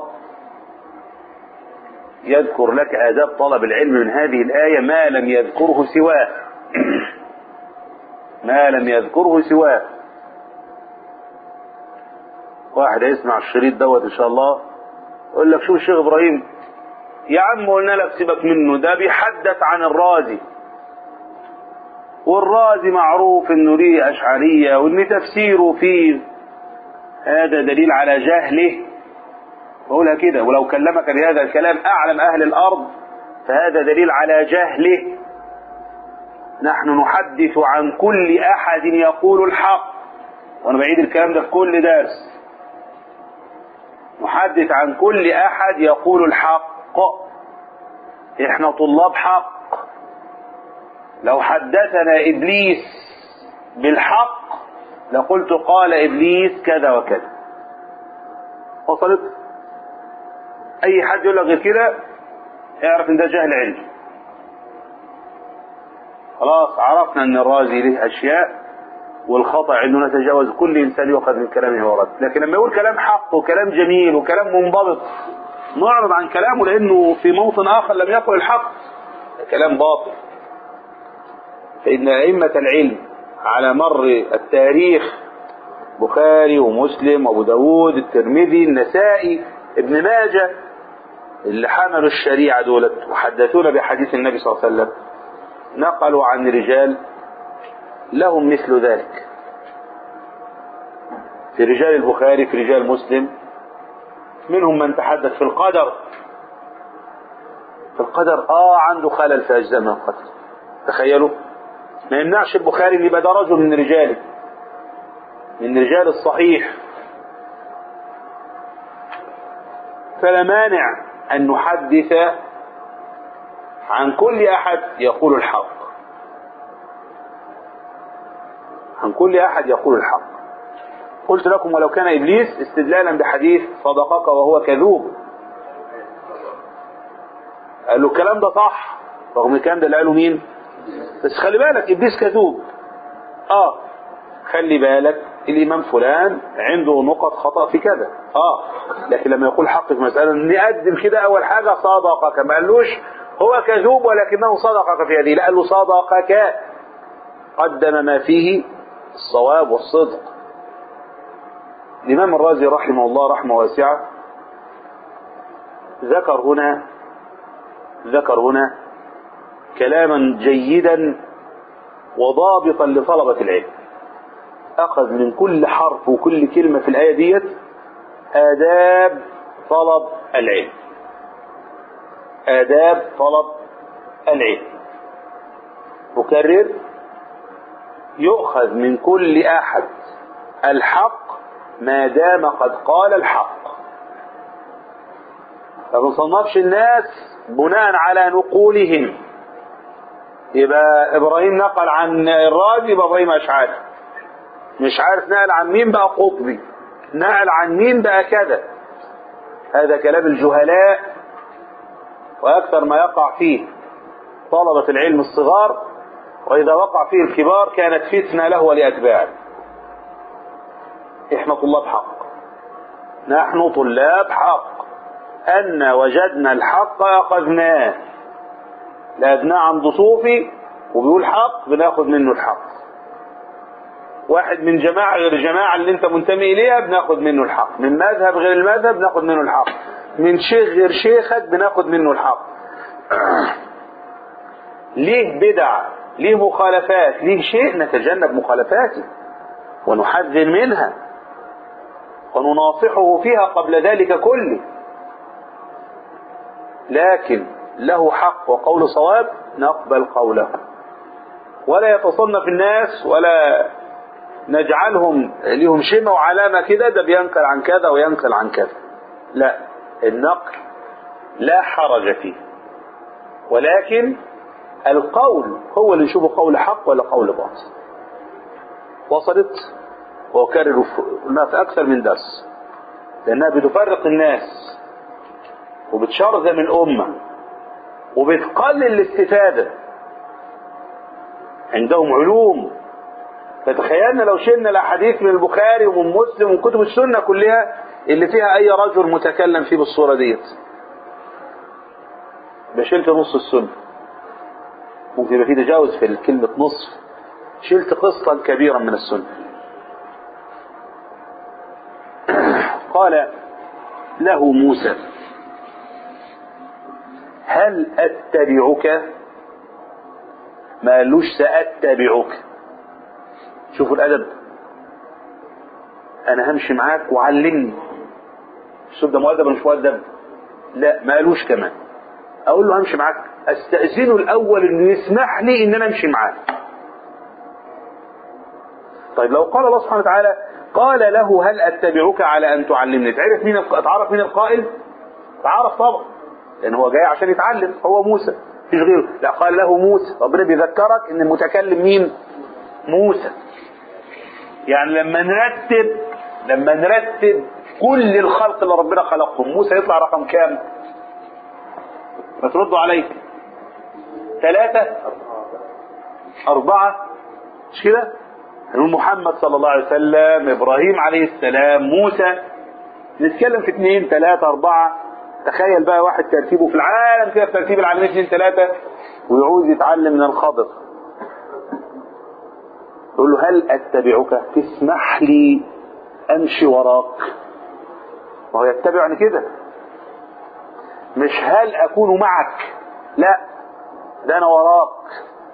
يذكر لك آداب طلب العلم من هذه الآية ما لم يذكره سواه ما لم يذكره سواه واحد يسمع الشريط دوت ان شاء الله يقول لك شوف الشيخ ابراهيم يا عم قلنا لك سيبك منه ده بيحدث عن الرازي والرازي معروف انه ليه اشعريه وان تفسيره فيه هذا دليل على جهله بقولها كده ولو كلمك بهذا الكلام اعلم اهل الارض فهذا دليل على جهله نحن نحدث عن كل احد يقول الحق وانا بعيد الكلام ده في كل درس نحدث عن كل أحد يقول الحق إحنا طلاب حق لو حدثنا إبليس بالحق لقلت قال إبليس كذا وكذا وصلت أي حد يقول لك غير كده اعرف إن ده جهل علمي خلاص عرفنا ان الرازي له اشياء والخطا انه نتجاوز كل انسان يؤخذ من كلامه ورد لكن لما يقول كلام حق وكلام جميل وكلام منضبط نعرض عن كلامه لانه في موطن اخر لم يقل الحق كلام باطل فان ائمه العلم على مر التاريخ بخاري ومسلم وابو داود الترمذي النسائي ابن ماجه اللي حملوا الشريعه دولت وحدثونا بحديث النبي صلى الله عليه وسلم نقلوا عن رجال لهم مثل ذلك في رجال البخاري في رجال مسلم منهم من تحدث في القدر في القدر اه عنده خلل في اجزاء من القدر تخيلوا ما يمنعش البخاري ان يبقى ده رجل من رجاله من رجال الصحيح فلا مانع ان نحدث عن كل احد يقول الحق عن كل احد يقول الحق قلت لكم ولو كان ابليس استدلالا بحديث صدقك وهو كذوب قال له الكلام ده صح رغم الكلام ده اللي قاله مين بس خلي بالك ابليس كذوب اه خلي بالك الامام فلان عنده نقط خطا في كذا اه لكن لما يقول حق في مساله نقدم كده اول حاجه صدقك ما قالوش هو كذوب ولكنه صدقك في هذه لا قال له صدقك قدم ما فيه الصواب والصدق الإمام الرازي رحمه الله رحمة واسعة ذكر هنا ذكر هنا كلاما جيدا وضابطا لطلبة العلم أخذ من كل حرف وكل كلمة في الآية ديت آداب طلب العلم آداب طلب العلم أكرر يؤخذ من كل أحد الحق ما دام قد قال الحق فما نصنفش الناس بناء على نقولهم يبقى إبراهيم نقل عن الرازي يبقى إبراهيم أشعري مش عارف نقل عن مين بقى قطبي نقل عن مين بقى كذا هذا كلام الجهلاء وأكثر ما يقع فيه طلبة العلم الصغار وإذا وقع فيه الكبار كانت فتنة له ولأتباعه إحنا طلاب حق نحن طلاب حق أن وجدنا الحق أخذناه لأبناء عند صوفي وبيقول حق بناخد منه الحق واحد من جماعة غير الجماعة اللي انت منتمي إليها بناخد منه الحق من مذهب غير المذهب بناخد منه الحق من شيخ غير شيخك بناخد منه الحق ليه بدع ليه مخالفات ليه شيء نتجنب مخالفاته ونحذر منها ونناصحه فيها قبل ذلك كله لكن له حق وقول صواب نقبل قوله ولا يتصنف الناس ولا نجعلهم لهم شمة وعلامة كده ده بينقل عن كذا وينقل عن كذا لا النقل لا حرج فيه ولكن القول هو اللي نشوفه قول حق ولا قول باطل وصلت وأكرر قلنا في أكثر من درس لأنها بتفرق الناس وبتشرذم الأمة وبتقلل الاستفادة عندهم علوم فتخيلنا لو شلنا الأحاديث من البخاري ومن مسلم ومن كتب السنة كلها اللي فيها أي رجل متكلم فيه بالصورة ديت بشلت نص السنة ممكن يبقى في تجاوز في كلمة نصف شلت قسطا كبيرا من السنة قال له موسى هل أتبعك ما قالوش سأتبعك شوفوا الأدب أنا همشي معاك وعلمني الأسلوب ده مؤدب مش مؤدب لا ما قالوش كمان أقول له همشي معاك أستأذنه الأول إنه يسمح لي إن أنا أمشي معاه طيب لو قال الله سبحانه وتعالى قال له هل اتبعك على ان تعلمني تعرف مين اتعرف مين القائل تعرف طبعا لان هو جاي عشان يتعلم هو موسى مفيش غيره لا قال له موسى ربنا بيذكرك ان المتكلم مين موسى يعني لما نرتب لما نرتب كل الخلق اللي ربنا خلقهم موسى يطلع رقم كام ما تردوا علي ثلاثة أربعة مش كده نقول محمد صلى الله عليه وسلم إبراهيم عليه السلام موسى نتكلم في اثنين ثلاثة أربعة تخيل بقى واحد ترتيبه في العالم كده في ترتيب العالمين اثنين ثلاثة ويعوز يتعلم من الخضر يقول له هل أتبعك تسمح لي أمشي وراك ما هو يتبعني كده مش هل أكون معك لا ده أنا وراك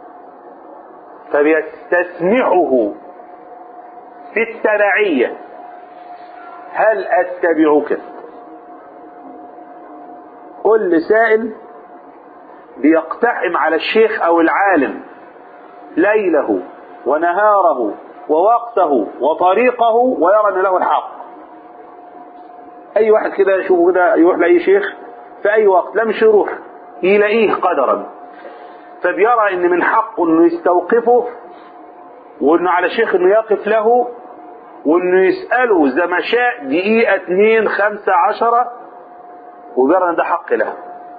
فبيستسمعه في التبعية هل أتبعك كل سائل بيقتحم على الشيخ أو العالم ليله ونهاره ووقته وطريقه ويرى أن له الحق أي واحد كده يشوفه كده يروح لأي شيخ في أي وقت لا مش يروح يلاقيه قدرا فبيرى ان من حقه انه يستوقفه وانه على شيخ انه يقف له وانه يسأله اذا ما شاء دقيقة اتنين خمسة عشرة وبيرى ان ده حق له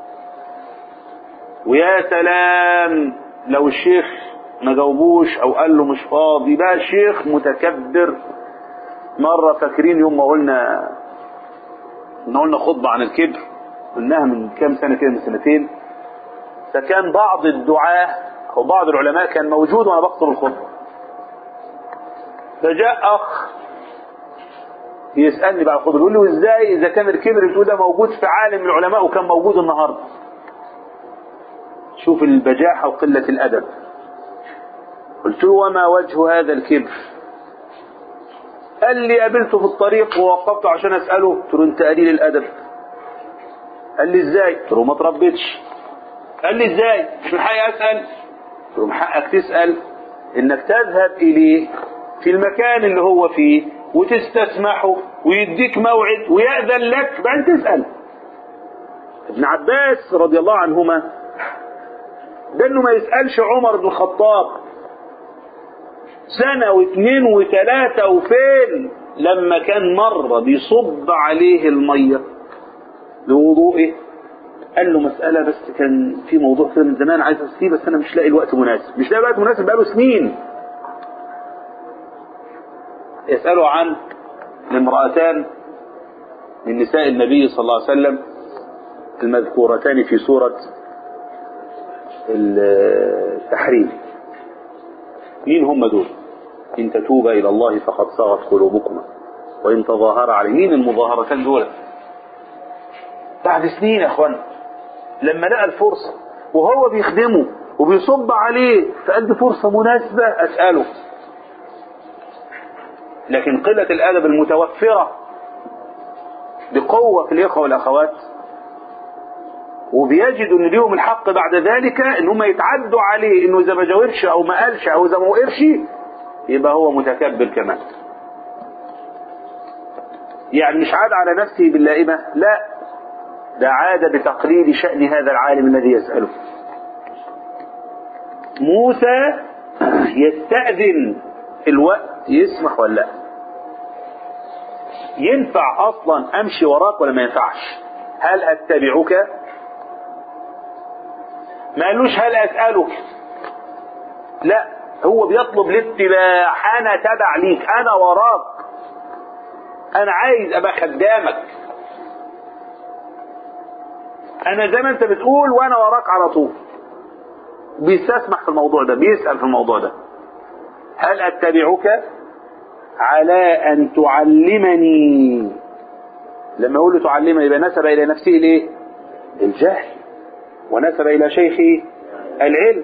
ويا سلام لو الشيخ ما جاوبوش او قال له مش فاضي بقى الشيخ متكبر مرة فاكرين يوم ما قلنا ما قلنا خطبة عن الكبر قلناها من كام سنة كده من سنتين فكان بعض الدعاة أو بعض العلماء كان موجود وأنا بخطب الخطبة فجاء أخ يسألني بعد الخطبة يقول له إزاي إذا كان الكبر بتقول ده موجود في عالم العلماء وكان موجود النهاردة شوف البجاحة وقلة الأدب قلت له وما وجه هذا الكبر قال لي قابلته في الطريق ووقفت عشان أسأله قلت له أنت قليل الأدب قال لي إزاي قلت له ما تربيتش قال لي ازاي مش من حقي اسال قلت له من حقك تسال انك تذهب اليه في المكان اللي هو فيه وتستسمحه ويديك موعد ويأذن لك بعد تسأل ابن عباس رضي الله عنهما ده انه ما يسألش عمر بن الخطاب سنة واثنين وثلاثة وفين لما كان مرة بيصب عليه المية لوضوئه قال له مسألة بس كان في موضوع كده من زمان عايز أسيه بس أنا مش لاقي الوقت مناسب مش لاقي الوقت مناسب بقاله سنين يسأله عن امرأتان من نساء النبي صلى الله عليه وسلم المذكورتان في سورة التحريم مين هم دول إن تتوبا إلى الله فقد صغت قلوبكما وإن تظاهر عليه مين المظاهرتان دول بعد سنين يا اخوانا لما لقى الفرصة وهو بيخدمه وبيصب عليه فقد فرصة مناسبة أسأله لكن قلة الأدب المتوفرة بقوة في الإخوة والأخوات وبيجدوا ان ليهم الحق بعد ذلك ان هم يتعدوا عليه انه اذا ما جاوبش او ما قالش او اذا ما وقفش يبقى هو متكبر كمان يعني مش عاد على نفسه باللائمة لا ده عاد بتقليد شأن هذا العالم الذي يسأله موسى يستأذن في الوقت يسمح ولا لا ينفع أصلا أمشي وراك ولا ما ينفعش هل أتبعك ما قالوش هل أسألك لا هو بيطلب الاتباع أنا تبع ليك أنا وراك أنا عايز أبقى خدامك انا زي ما انت بتقول وانا وراك على طول بيستسمح في الموضوع ده بيسأل في الموضوع ده هل اتبعك على ان تعلمني لما يقول له تعلمني يبقى نسب الى نفسه الايه الجهل ونسب الى شيخه العلم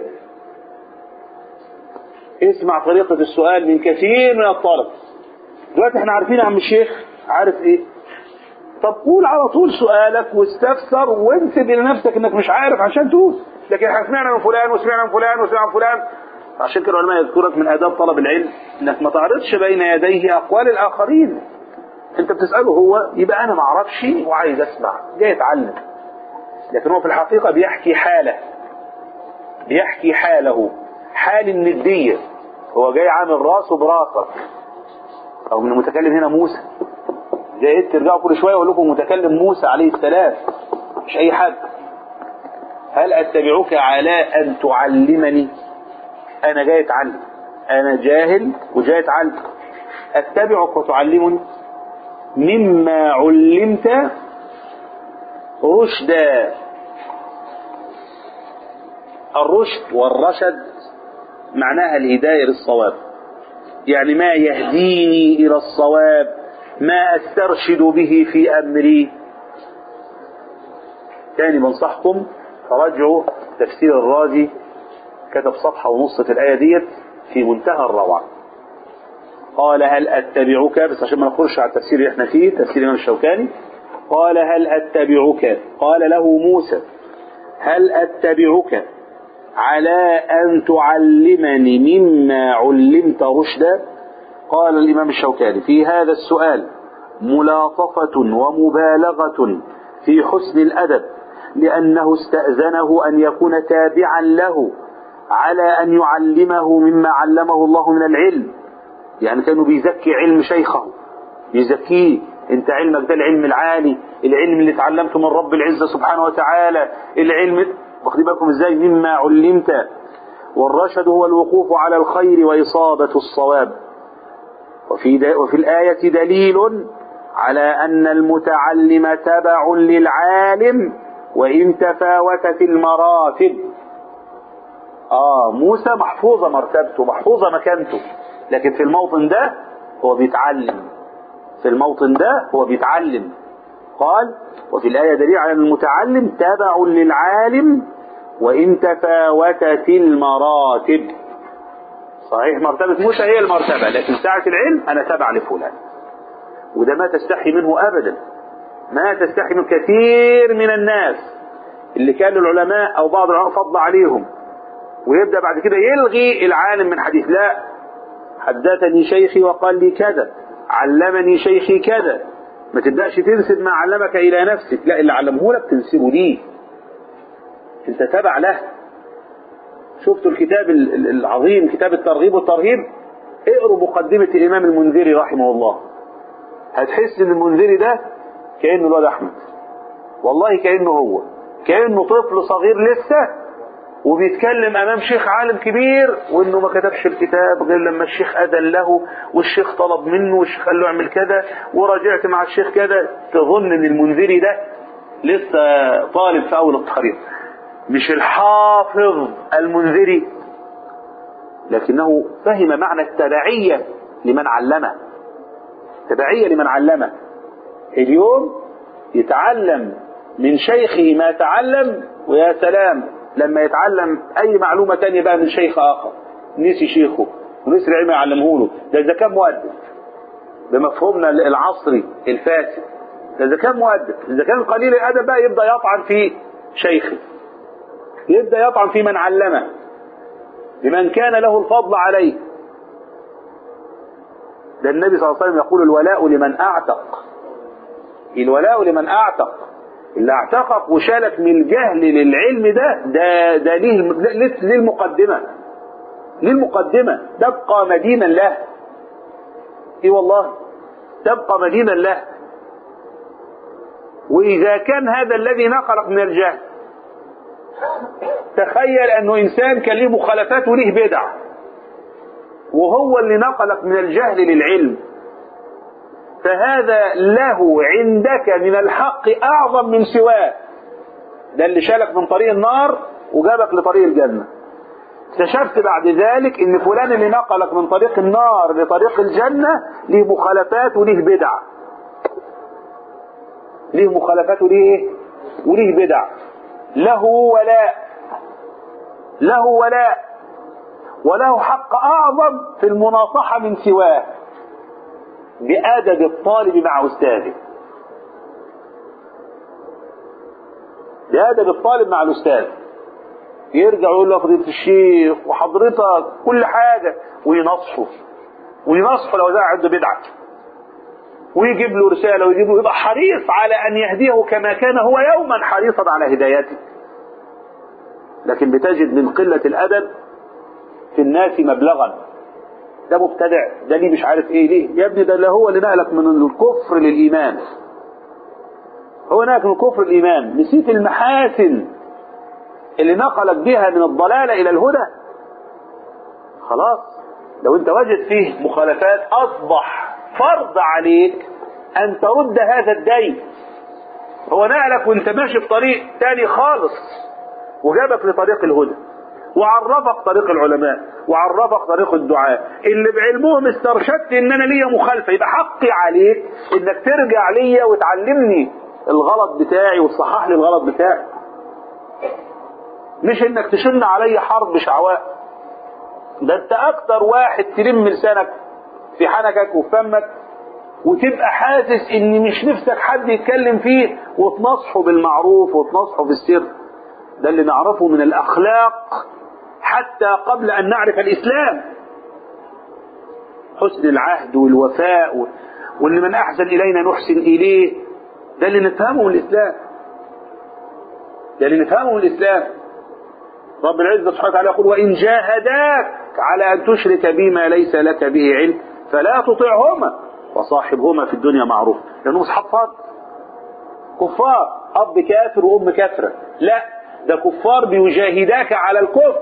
اسمع طريقة السؤال من كثير من الطلب دلوقتي احنا عارفين يا عم الشيخ عارف ايه طب قول على طول سؤالك واستفسر وانسب الى نفسك انك مش عارف عشان تقول لكن احنا سمعنا من فلان وسمعنا من فلان وسمعنا من فلان عشان كده العلماء يذكرك من آداب طلب العلم انك ما تعرضش بين يديه أقوال الآخرين انت بتسأله هو يبقى أنا ما أعرفش وعايز أسمع جاي أتعلم لكن هو في الحقيقة بيحكي حالة بيحكي حاله حال الندية هو جاي عامل راسه براسك أو من المتكلم هنا موسى جاي ترجعوا كل شوية يقول لكم متكلم موسى عليه السلام مش أي حد هل أتبعك على أن تعلمني أنا جاي أتعلم أنا جاهل وجاي أتعلم أتبعك وتعلمني مما علمت رشدا الرشد والرشد معناها الهداية للصواب يعني ما يهديني إلى الصواب ما أسترشد به في أمري تاني بنصحكم تراجعوا تفسير الرازي كتب صفحة ونص في الآية ديت في منتهى الروعة قال هل أتبعك بس عشان ما نخرجش على التفسير اللي احنا فيه تفسير الإمام الشوكاني قال هل أتبعك قال له موسى هل أتبعك على أن تعلمني مما علمت رشدا قال الإمام الشوكاني في هذا السؤال ملاطفة ومبالغة في حسن الأدب لأنه استأذنه أن يكون تابعا له على أن يعلمه مما علمه الله من العلم يعني كانوا بيزكي علم شيخه بيزكيه انت علمك ده العلم العالي العلم اللي اتعلمته من رب العزة سبحانه وتعالى العلم واخدين بالكم ازاي مما علمت والرشد هو الوقوف على الخير وإصابة الصواب وفي, وفي الآية دليل على أن المتعلم تبع للعالم وإن تفاوتت المراتب آه موسى محفوظة مرتبته محفوظة مكانته لكن في الموطن ده هو بيتعلم في الموطن ده هو بيتعلم قال وفي الآية دليل على المتعلم تبع للعالم وإن تفاوتت المراتب صحيح مرتبة موسى هي المرتبة لكن ساعة العلم أنا تبع لفلان وده ما تستحي منه أبدا ما تستحي من كثير من الناس اللي كانوا العلماء أو بعض العلماء فضل عليهم ويبدأ بعد كده يلغي العالم من حديث لا حدثني شيخي وقال لي كذا علمني شيخي كذا ما تبدأش تنسب ما علمك إلى نفسك لا اللي علمه لك تنسبه ليه انت تبع له شفتوا الكتاب العظيم كتاب الترغيب والترهيب اقروا مقدمة الإمام المنذري رحمه الله هتحس ان المنذري ده كأنه الواد أحمد والله كأنه هو كأنه طفل صغير لسه وبيتكلم امام شيخ عالم كبير وانه ما كتبش الكتاب غير لما الشيخ اذن له والشيخ طلب منه والشيخ قال له اعمل كذا وراجعت مع الشيخ كذا تظن ان المنذري ده لسه طالب في اول الطريق مش الحافظ المنذري لكنه فهم معنى التبعية لمن علمه تبعية لمن علمه اليوم يتعلم من شيخه ما تعلم ويا سلام لما يتعلم اي معلومة تانية بقى من شيخ اخر نسي شيخه ونسي العلم يعلمه له ده اذا كان مؤدب بمفهومنا العصري الفاسد ده اذا كان مؤدب اذا كان قليل الادب بقى يبدا يطعن في شيخه يبدا يطعن في من علمه لمن كان له الفضل عليه ده النبي صلى الله عليه وسلم يقول الولاء لمن اعتق الولاء لمن اعتق اللي اعتقك وشالك من الجهل للعلم ده ده ده ليه ليه المقدمه ليه المقدمه تبقى مدينا له اي والله تبقى مدينا له واذا كان هذا الذي نقلك من الجهل تخيل انه انسان كان له مخالفات وليه بدع وهو اللي نقلك من الجهل للعلم فهذا له عندك من الحق أعظم من سواه ده اللي شالك من طريق النار وجابك لطريق الجنة اكتشفت بعد ذلك ان فلان اللي نقلك من طريق النار لطريق الجنة ليه مخالفات وليه بدع ليه مخالفات وليه ايه وليه بدع له ولاء له ولاء وله حق اعظم في المناصحة من سواه بأدب الطالب مع أستاذه بأدب الطالب مع الأستاذ يرجع يقول له فضيلة الشيخ وحضرتك كل حاجة وينصحه وينصحه لو زي عنده بدعة ويجيب له رسالة ويجيب له يبقى حريص على أن يهديه كما كان هو يوما حريصا على هدايته لكن بتجد من قلة الأدب في الناس مبلغا ده مبتدع ده ليه مش عارف ايه ليه يا ابني ده اللي هو اللي نقلك من الكفر للإيمان هو نقلك من الكفر للإيمان نسيت المحاسن اللي نقلك بها من الضلالة إلى الهدى خلاص لو انت وجد فيه مخالفات أصبح فرض عليك أن ترد هذا الدين هو نقلك وانت ماشي في طريق تاني خالص وجابك لطريق الهدى وعرفك طريق العلماء وعرفك طريق الدعاء اللي بعلمهم استرشدت ان انا ليا مخالفه يبقى حقي عليك انك ترجع ليا وتعلمني الغلط بتاعي وتصحح لي الغلط بتاعي مش انك تشن علي حرب شعواء ده انت اكتر واحد تلم لسانك في حنكك وفي فمك وتبقى حاسس ان مش نفسك حد يتكلم فيه وتنصحه بالمعروف وتنصحه بالسر ده اللي نعرفه من الاخلاق حتى قبل ان نعرف الاسلام حسن العهد والوفاء و... وان من احسن الينا نحسن اليه ده اللي نفهمه من الاسلام ده اللي نفهمه من الاسلام رب العزة سبحانه وتعالى يقول وإن جاهداك على أن تشرك بما ليس لك به علم فلا تطعهما وصاحبهما في الدنيا معروف لأنهم أصحاب فضل كفار أب كافر وأم كافرة لا ده كفار بيجاهداك على الكفر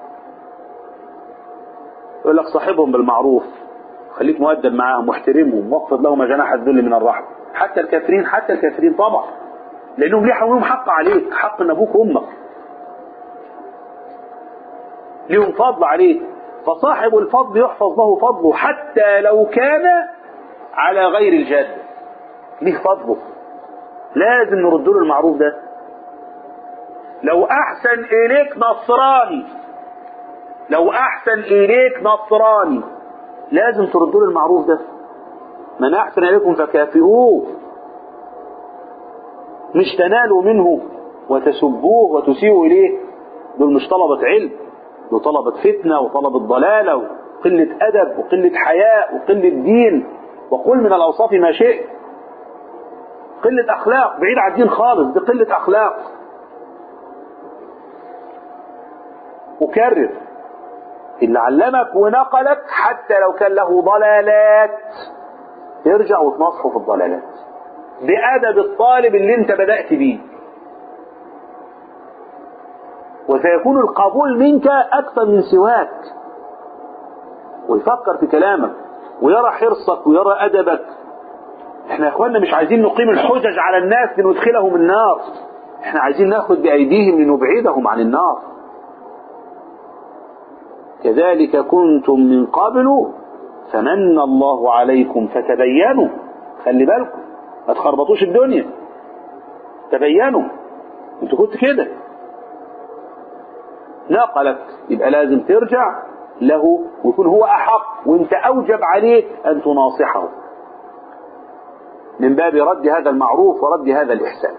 يقول لك صاحبهم بالمعروف خليك مؤدب معاهم واحترمهم واخفض لهم جناح الذل من الرحمة حتى الكافرين حتى الكافرين طبعا لأنهم ليهم حق عليك حق من أبوك وأمك ليهم فضل عليه فصاحب الفضل يحفظ له فضله حتى لو كان على غير الجاد ليه فضله لازم نرد له المعروف ده لو احسن اليك نصراني لو احسن اليك نصراني لازم ترد له المعروف ده من احسن اليكم فكافئوه مش تنالوا منه وتسبوه وتسيئوا اليه دول مش طلبة علم دول طلبة فتنة وطلبة ضلالة وقلة أدب وقلة حياء وقلة دين وقل من الأوصاف ما شئت قلة أخلاق بعيد عن الدين خالص دي قلة أخلاق أكرر اللي علمك ونقلك حتى لو كان له ضلالات ترجع وتنصحه في الضلالات بأدب الطالب اللي انت بدأت بيه وسيكون القبول منك أكثر من سواك ويفكر في كلامك ويرى حرصك ويرى أدبك احنا يا اخوانا مش عايزين نقيم الحجج على الناس لندخلهم النار احنا عايزين ناخد بأيديهم لنبعدهم عن النار كذلك كنتم من قبل فمن الله عليكم فتبينوا خلي بالكم ما تخربطوش الدنيا تبينوا انتوا كنت كده نقلك يبقى لازم ترجع له ويكون هو أحق وانت أوجب عليك أن تناصحه من باب رد هذا المعروف ورد هذا الإحسان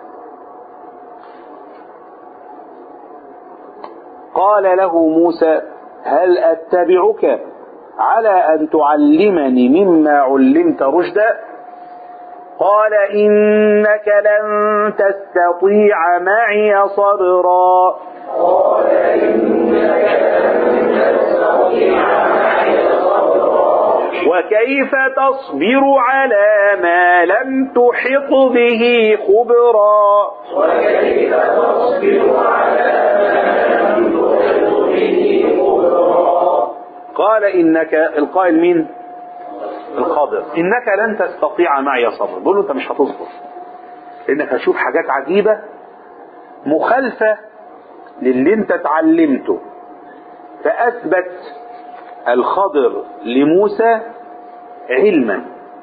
قال له موسى هل أتبعك على أن تعلمني مما علمت رشدا قال إنك لن تستطيع معي صبرا قال إنك لن تستطيع معي صبرا وكيف تصبر على ما لم تحط به خبرا وكيف تصبر على ما لم تحط به خبرا قال إنك القائل مين الخضر إنك لن تستطيع معي صبر بقول له أنت مش هتصبر لأنك هتشوف حاجات عجيبة مخالفة للي أنت اتعلمته فأثبت الخضر لموسى علما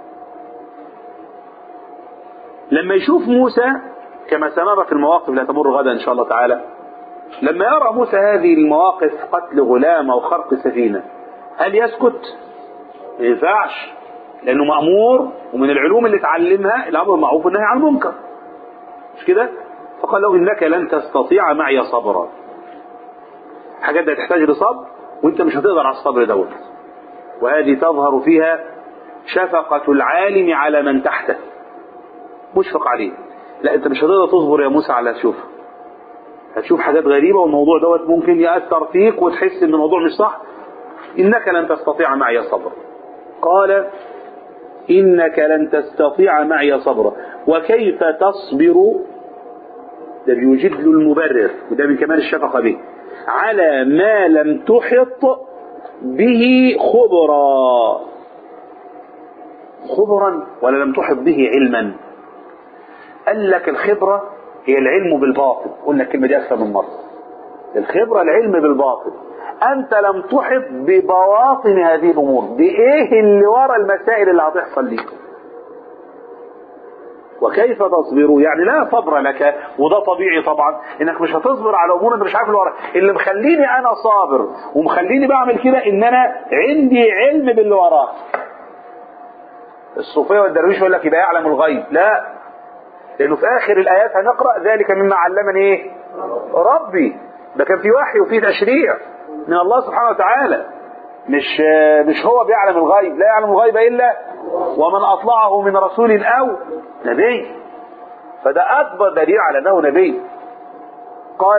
لما يشوف موسى كما سنرى في المواقف لا تمر غدا إن شاء الله تعالى لما يرى موسى هذه المواقف قتل غلام أو خرق سفينة هل يسكت؟ ما ينفعش لأنه مأمور ومن العلوم اللي اتعلمها الأمر المعروف والنهي عن المنكر مش كده؟ فقال له إنك لن تستطيع معي صبرا الحاجات دي هتحتاج لصبر وانت مش هتقدر على الصبر دوت وهذه تظهر فيها شفقة العالم على من تحته مشفق عليه لا انت مش هتقدر تصبر يا موسى على تشوف هتشوف حاجات غريبة والموضوع دوت ممكن يأثر فيك وتحس ان الموضوع مش صح انك لن تستطيع معي صبرا قال انك لن تستطيع معي صبرا وكيف تصبر ده بيوجد له المبرر وده من كمال الشفقة به على ما لم تحط به خبرا خبرا ولا لم تحط به علما قال لك الخبرة هي العلم بالباطل قلنا الكلمة دي أكثر من مرة الخبرة العلم بالباطل أنت لم تحط ببواطن هذه الأمور بإيه اللي ورا المسائل اللي هتحصل ليك وكيف تصبر يعني لا صبر لك وده طبيعي طبعا انك مش هتصبر على امور انت مش عارف اللي ورا اللي مخليني انا صابر ومخليني بعمل كده ان انا عندي علم باللي وراه الصوفيه والدرويش يقول لك يبقى يعلم الغيب لا لانه في اخر الايات هنقرا ذلك مما علمني ايه ربي ده كان في وحي وفي تشريع من الله سبحانه وتعالى مش مش هو بيعلم الغيب لا يعلم الغيب الا ومن اطلعه من رسول او نبي فده اكبر دليل على انه نبي قال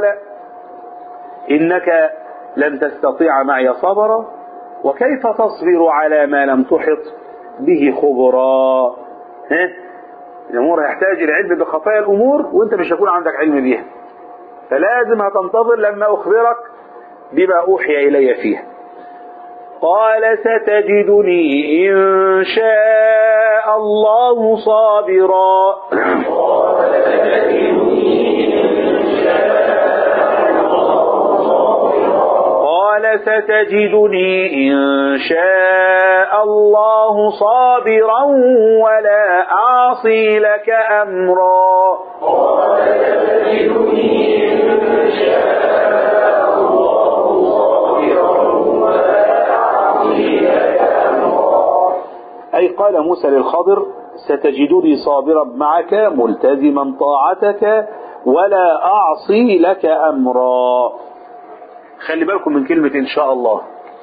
انك لن تستطيع معي صبرا وكيف تصبر على ما لم تحط به خبرا ها الامور يحتاج العلم بخفايا الامور وانت مش هيكون عندك علم بيها فلازم هتنتظر لما اخبرك بما اوحي الي فيها قال ستجدني ان شاء الله صابرا قال ستجدني ان شاء الله صابرا ولا اعصي لك امرا أي قال موسى للخضر ستجدني صابرا معك ملتزما طاعتك ولا أعصي لك أمرا خلي بالكم من كلمة إن شاء الله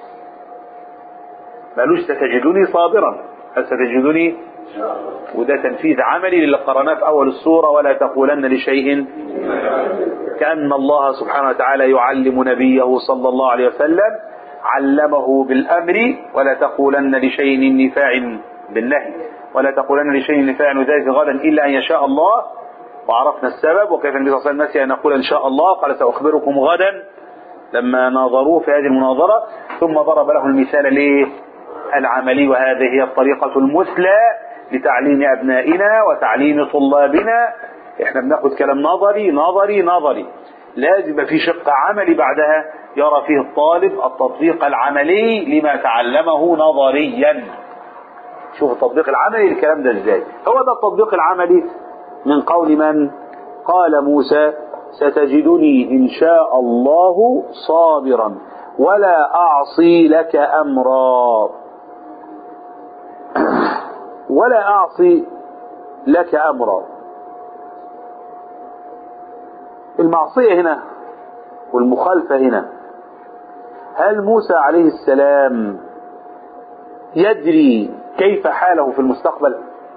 مالوش ستجدني صابرا هل ستجدني وده تنفيذ عملي للي قرناه في أول السورة ولا تقولن لشيء كأن الله سبحانه وتعالى يعلم نبيه صلى الله عليه وسلم علمه بالأمر ولا تقولن لشيء إني فاعل بالنهي ولا تقولن لشيء إني فاعل ذلك غدا إلا أن يشاء الله وعرفنا السبب وكيف النبي صلى الله عليه وسلم نسي أن يقول إن شاء الله قال سأخبركم غدا لما ناظروه في هذه المناظرة ثم ضرب له المثال ليه العملي وهذه هي الطريقة المثلى لتعليم أبنائنا وتعليم طلابنا احنا بناخد كلام نظري نظري نظري لازم يبقى في شق عملي بعدها يرى فيه الطالب التطبيق العملي لما تعلمه نظريا شوف التطبيق العملي للكلام ده ازاي هو ده التطبيق العملي من قول من قال موسى ستجدني إن شاء الله صابرا ولا أعصي لك أمرا ولا أعصي لك أمرا المعصية هنا والمخالفة هنا هل موسى عليه السلام يدري كيف حاله في المستقبل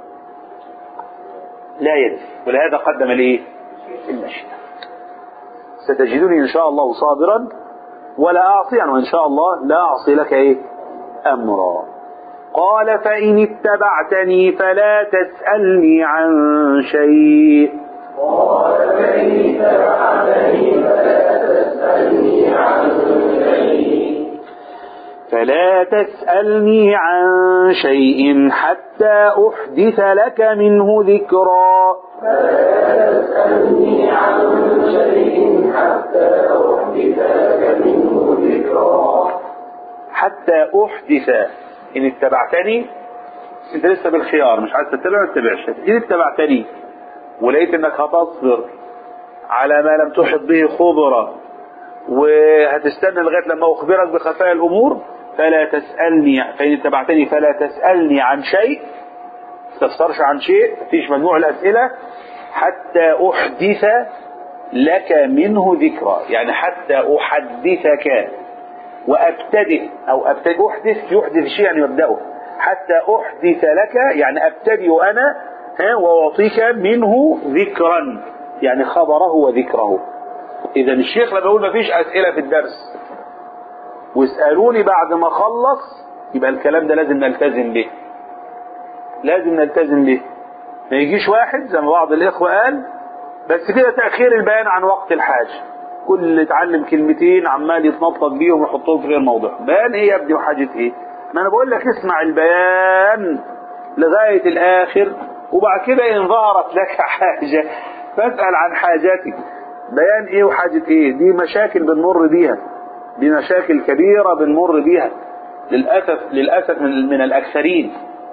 لا يدري ولهذا قدم ليه المشيئة ستجدني إن شاء الله صابرا ولا أعصي وإن شاء الله لا أعصي لك إيه أمرا قال فإن اتبعتني فلا تسألني عن شيء قال فإن اتبعتني فلا تسألني عن شيء فلا تسألني عن شيء حتى أحدث لك منه ذكرا فلا تسألني عن شيء حتى أحدث لك منه ذكرا حتى أحدث إن اتبعتني أنت لسه بالخيار مش عايز تتبع ما تتبعش إن اتبعتني ولقيت إنك هتصبر على ما لم تحط به خبرة وهتستنى لغاية لما أخبرك بخفايا الأمور فلا تسألني فإن اتبعتني فلا تسألني عن شيء تستفسرش عن شيء فيش مجموع الأسئلة حتى أحدث لك منه ذكرى يعني حتى أحدثك وأبتدئ أو أبتدئ أحدث يحدث شيء يعني مبدأه حتى أحدث لك يعني أبتدئ أنا ها وأعطيك منه ذكرا يعني خبره وذكره إذا الشيخ لما يقول مفيش أسئلة في الدرس واسألوني بعد ما أخلص يبقى الكلام ده لازم نلتزم به لازم نلتزم به ما يجيش واحد زي ما بعض الإخوة قال بس كده تأخير البيان عن وقت الحاجة كل اللي اتعلم كلمتين عمال يتنطط بيهم ويحطهم في غير موضوع بيان ايه يا ابني وحاجة ايه ما انا بقول لك اسمع البيان لغاية الاخر وبعد كده ان ظهرت لك حاجة فاسأل عن حاجاتك بيان ايه وحاجة ايه دي مشاكل بنمر بيها دي مشاكل كبيرة بنمر بيها للأسف للأسف من, من الأكثرين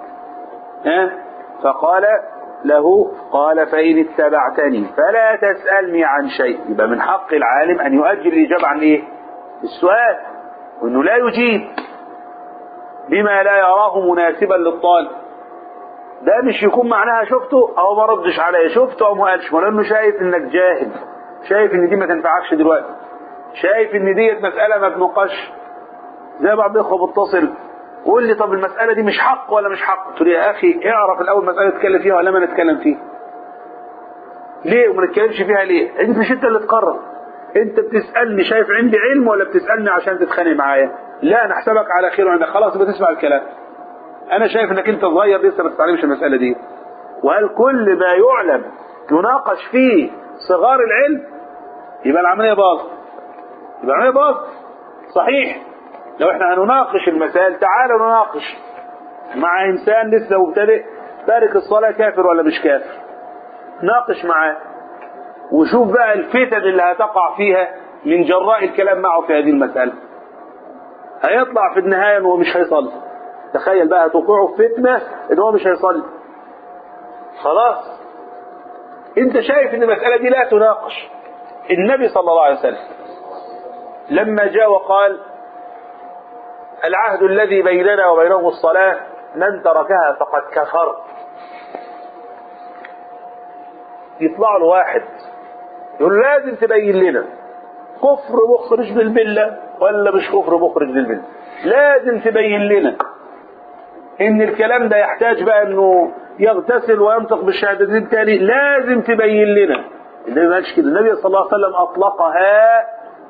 ها فقال له قال فإن اتبعتني فلا تسألني عن شيء يبقى من حق العالم أن يؤجل الإجابة عن إيه السؤال وأنه لا يجيب بما لا يراه مناسبا للطالب ده مش يكون معناها شفته أو ما ردش عليه شفته أو ما قالش لأنه شايف إنك جاهل شايف إن دي ما تنفعكش دلوقتي شايف إن ديت مسألة ما تنقش زي بعض الإخوة بتصل قول لي طب المسألة دي مش حق ولا مش حق قلت له يا أخي اعرف الأول مسألة نتكلم فيها ولا ما نتكلم فيها ليه وما نتكلمش فيها ليه انت مش انت اللي تقرر انت بتسألني شايف عندي علم ولا بتسألني عشان تتخانق معايا لا انا احسبك على خير وعندك خلاص بتسمع الكلام انا شايف انك انت صغير لسه ما تتعلمش المسألة دي وهل كل ما يعلم يناقش فيه صغار العلم يبقى العملية باظت يبقى العملية باظت صحيح لو احنا هنناقش المسائل تعالوا نناقش مع انسان لسه مبتدئ تارك الصلاة كافر ولا مش كافر ناقش معاه وشوف بقى الفتن اللي هتقع فيها من جراء الكلام معه في هذه المسألة هيطلع في النهاية انه مش هيصلي تخيل بقى توقعه في فتنة ان هو مش هيصلي خلاص انت شايف ان المسألة دي لا تناقش النبي صلى الله عليه وسلم لما جاء وقال العهد الذي بيننا وبينهم الصلاة من تركها فقد كفر يطلع له واحد يقول لازم تبين لنا كفر مخرج للملة ولا مش كفر مخرج للملة لازم تبين لنا ان الكلام ده يحتاج بقى انه يغتسل وينطق بالشهادتين تاني لازم تبين لنا النبي ما قالش كده النبي صلى الله عليه وسلم اطلقها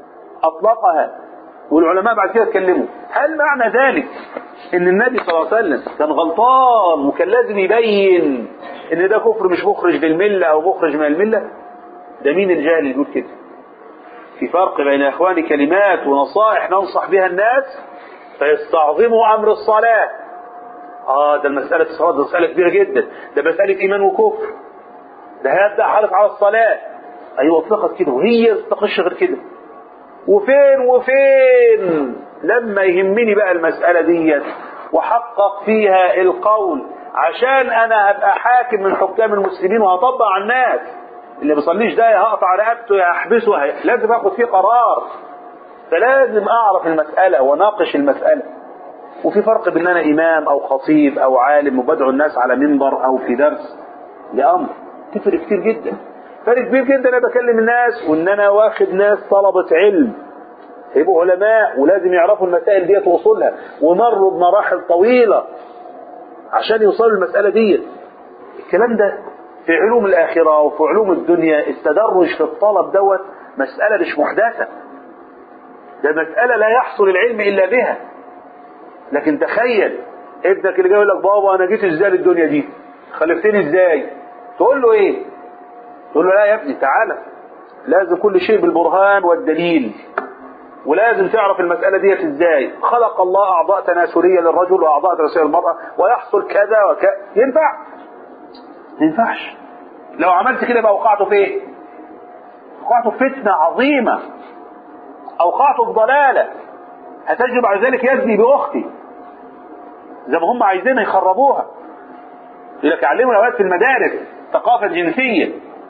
اطلقها والعلماء بعد كده اتكلموا هل معنى ذلك ان النبي صلى الله عليه وسلم كان غلطان وكان لازم يبين ان ده كفر مش مخرج للملة او مخرج من الملة ده مين الجاهل اللي يقول كده في فرق بين يا اخواني كلمات ونصائح ننصح بها الناس فيستعظموا امر الصلاة اه ده المسألة الصلاة ده مسألة كبيرة جدا ده مسألة ايمان وكفر ده هيبدأ حرص على الصلاة ايوه اطلقت كده وهي تستقش غير كده وفين وفين لما يهمني بقى المسألة ديت وحقق فيها القول عشان انا هبقى حاكم من حكام المسلمين وهطبق على الناس اللي بيصليش ده هقطع رقبته يا احبسه هي. لازم اخد فيه قرار فلازم اعرف المسألة وناقش المسألة وفي فرق بين انا امام او خطيب او عالم وبدعو الناس على منبر او في درس لامر تفرق كتير جدا فرق كبير جدا انا بكلم الناس وان انا واخد ناس طلبة علم يبقوا علماء ولازم يعرفوا المسائل ديت وصولها ومروا بمراحل طويلة عشان يوصلوا المسألة ديت الكلام ده في علوم الآخرة وفي علوم الدنيا التدرج في الطلب دوت مسألة مش محدثة ده مسألة لا يحصل العلم إلا بها لكن تخيل ابنك اللي جاي يقول لك بابا أنا جيت ازاي للدنيا دي خلفتني ازاي تقول له ايه تقول له لا يا ابني تعالى لازم كل شيء بالبرهان والدليل ولازم تعرف المسألة ديت ازاي خلق الله أعضاء تناسلية للرجل وأعضاء تناسلية للمرأة ويحصل كذا وكذا ينفع ما ينفعش لو عملت كده يبقى وقعته في ايه وقعته في فتنة عظيمة أوقعته في ضلالة هتجد بعد ذلك يزني بأختي زي ما هم عايزين يخربوها يقول لك علموا الأولاد في المدارس ثقافة جنسية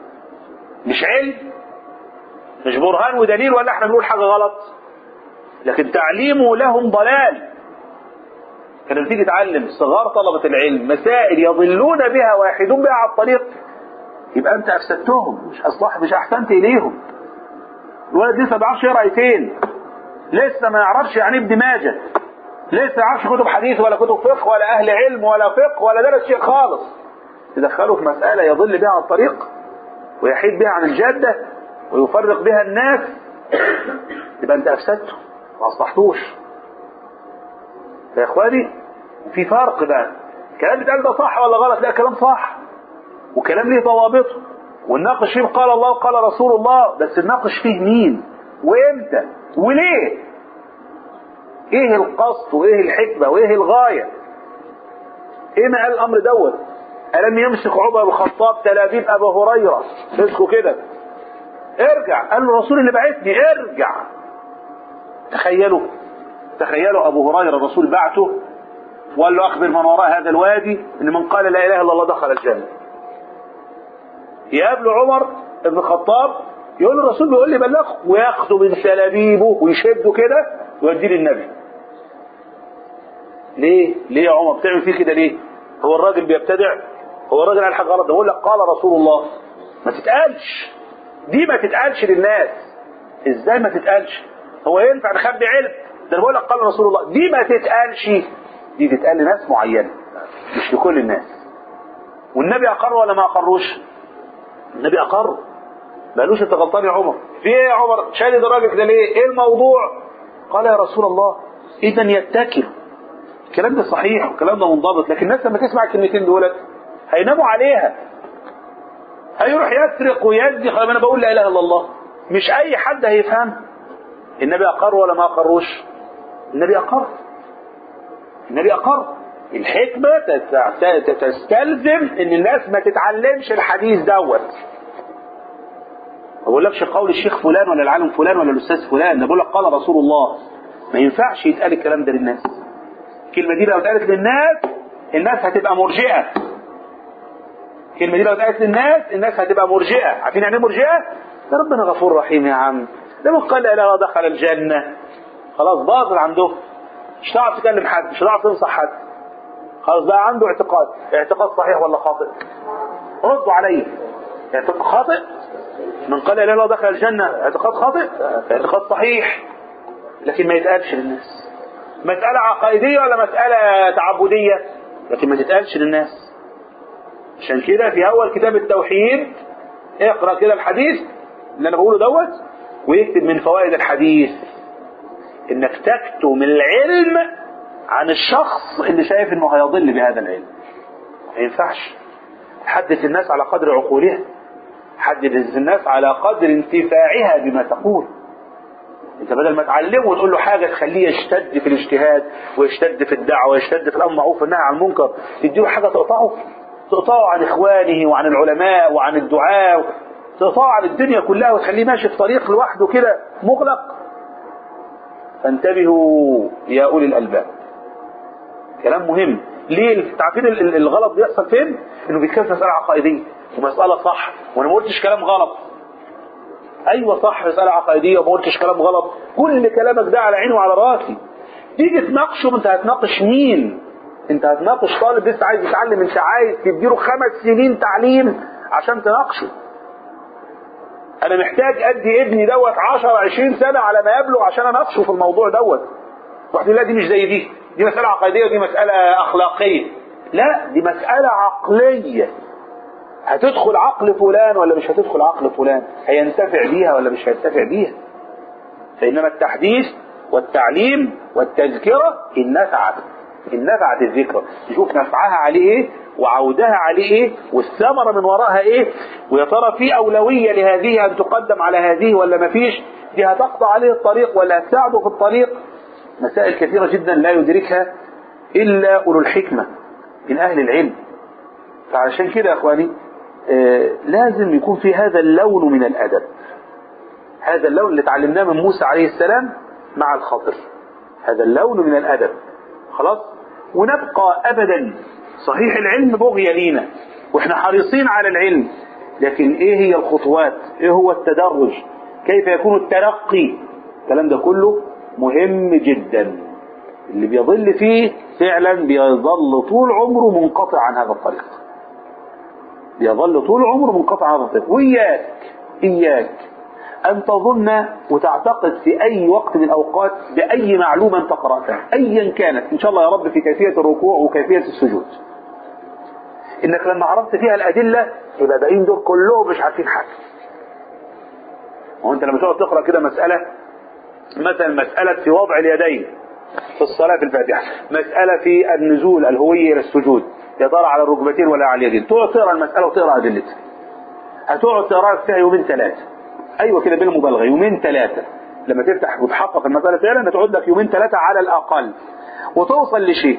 مش علم مش برهان ودليل ولا احنا بنقول حاجة غلط لكن تعليمه لهم ضلال كان لما تيجي تعلم صغار طلبة العلم مسائل يضلون بها ويحيدون بها على الطريق يبقى انت افسدتهم مش اصلح مش احسنت اليهم الولد لسه ما بيعرفش يقرا ايتين لسه ما يعرفش يعني ابن ماجه لسه ما يعرفش كتب حديث ولا كتب فقه ولا اهل علم ولا فقه ولا درس شيء خالص تدخله في مسألة يضل بها عن الطريق ويحيد بها عن الجادة ويفرق بها الناس يبقى انت افسدته ما اصلحتوش يا اخواني في فرق بقى الكلام بتاعك ده صح ولا غلط لا كلام صح وكلام ليه ضوابطه والناقش فيه قال الله وقال رسول الله بس الناقش فيه مين وامتى وليه ايه القصد وايه الحكمة وايه الغاية ايه ما قال الامر دوت ألم يمسك عمر بن الخطاب تلابيب أبا هريرة مسكه كده ارجع قال له الرسول اللي بعثني ارجع تخيلوا تخيلوا أبو هريرة الرسول بعته وقال له أخبر من وراء هذا الوادي إن من قال لا إله إلا الله دخل الجنة يقابله عمر بن الخطاب يقول له الرسول بيقول لي بلغه وياخده من سلابيبه ويشده كده ويوديه للنبي ليه؟ ليه يا عمر بتعمل فيه كده ليه؟ هو الراجل بيبتدع هو الراجل قال حاجه غلط ده بقول لك قال رسول الله ما تتقالش دي ما تتقالش للناس ازاي ما تتقالش هو ينفع نخبي علم ده انا بقول لك قال رسول الله دي ما تتقالش دي تتقال لناس معينه مش لكل الناس والنبي اقر ولا ما اقروش النبي اقر ما قالوش انت غلطان يا عمر في ايه يا عمر شادد الراجل ده ليه ايه الموضوع قال يا رسول الله اذا يتكل الكلام ده صحيح والكلام ده منضبط لكن الناس لما تسمع الكلمتين دولت هيناموا عليها هيروح يسرق ويزي خلاص انا بقول لا اله الا الله مش اي حد هيفهم النبي اقر ولا ما اقروش النبي اقر النبي اقر الحكمة تستلزم ان الناس ما تتعلمش الحديث دوت ما بقولكش قول الشيخ فلان ولا العالم فلان ولا الاستاذ فلان ده بقول لك قال رسول الله ما ينفعش يتقال الكلام ده للناس الكلمة دي لو اتقالت للناس الناس هتبقى مرجئة الكلمة دي لو اتقالت للناس الناس هتبقى مرجئة عارفين يعني ايه مرجئة؟ ده ربنا غفور رحيم يا عم ده من قال لا اله دخل الجنة خلاص باطل عنده مش هتعرف تكلم حد مش هتعرف تنصح حد خلاص بقى عنده اعتقاد اعتقاد صحيح ولا خاطئ ردوا عليا اعتقاد خاطئ من قال لا اله دخل الجنة اعتقاد خاطئ اعتقاد صحيح لكن ما يتقالش للناس مسألة عقائدية ولا مسألة تعبدية لكن ما تتقالش للناس عشان كده في أول كتاب التوحيد اقرأ كده الحديث اللي أنا بقوله دوت ويكتب من فوائد الحديث إنك تكتم العلم عن الشخص اللي شايف إنه هيضل بهذا العلم ما ينفعش حدث الناس على قدر عقولها حدث الناس على قدر انتفاعها بما تقول انت بدل ما تعلمه وتقول له حاجه تخليه يشتد في الاجتهاد ويشتد في الدعوه ويشتد في الامر بالمعروف والنهي عن المنكر تديله حاجه تقطعه تقطعه عن اخوانه وعن العلماء وعن الدعاء تقطعه عن الدنيا كلها وتخليه ماشي في طريق لوحده كده مغلق فانتبهوا يا اولي الالباب كلام مهم ليه عارفين الغلط بيحصل فين انه بيتكلم في مساله عقائديه ومساله صح وانا ما قلتش كلام غلط ايوه صح مساله عقائديه وما قلتش كلام غلط كل كلامك ده على عيني وعلى راسي تيجي تناقشه انت هتناقش مين انت هتناقش طالب لسه عايز يتعلم انت عايز تديله خمس سنين تعليم عشان تناقشه انا محتاج ادي ابني دوت 10 20 سنه على ما يبلغ عشان اناقشه في الموضوع دوت واحد لا دي مش زي دي دي مساله عقائديه ودي مساله اخلاقيه لا دي مساله عقليه هتدخل عقل فلان ولا مش هتدخل عقل فلان هينتفع بيها ولا مش هينتفع بيها فإنما التحديث والتعليم والتذكرة إن نفعت إن نفعت الذكرى نشوف نفعها عليه إيه وعودها عليه إيه والثمرة من وراءها إيه ويا ترى في أولوية لهذه أن تقدم على هذه ولا ما فيش دي هتقطع عليه الطريق ولا هتساعده في الطريق مسائل كثيرة جدا لا يدركها إلا أولو الحكمة من أهل العلم فعشان كده يا أخواني آه لازم يكون في هذا اللون من الأدب هذا اللون اللي تعلمناه من موسى عليه السلام مع الخضر هذا اللون من الأدب خلاص ونبقى أبدا صحيح العلم بغية لينا وإحنا حريصين على العلم لكن إيه هي الخطوات إيه هو التدرج كيف يكون الترقي الكلام ده كله مهم جدا اللي بيضل فيه فعلا بيظل طول عمره منقطع عن هذا الطريق يظل طول عمره منقطع عن الطريق وإياك إياك أن تظن وتعتقد في أي وقت من الأوقات بأي معلومة أنت قرأتها أيا كانت إن شاء الله يا رب في كيفية الركوع وكيفية السجود إنك لما عرفت فيها الأدلة يبقى باقيين دول كلهم مش عارفين حاجة وأنت لما تقعد تقرأ كده مسألة مثلا مسألة في وضع اليدين في الصلاة في الفاتحة مسألة في النزول الهوية إلى السجود يا ترى على الركبتين ولا على اليدين تقعد تقرأ المسألة وتقرأ أدلتها هتقعد تقرأ فيها يومين ثلاثة أيوة كده بالمبالغة يومين ثلاثة لما تفتح وتحقق المسألة فعلا هتقعد لك يومين ثلاثة على الأقل وتوصل لشيء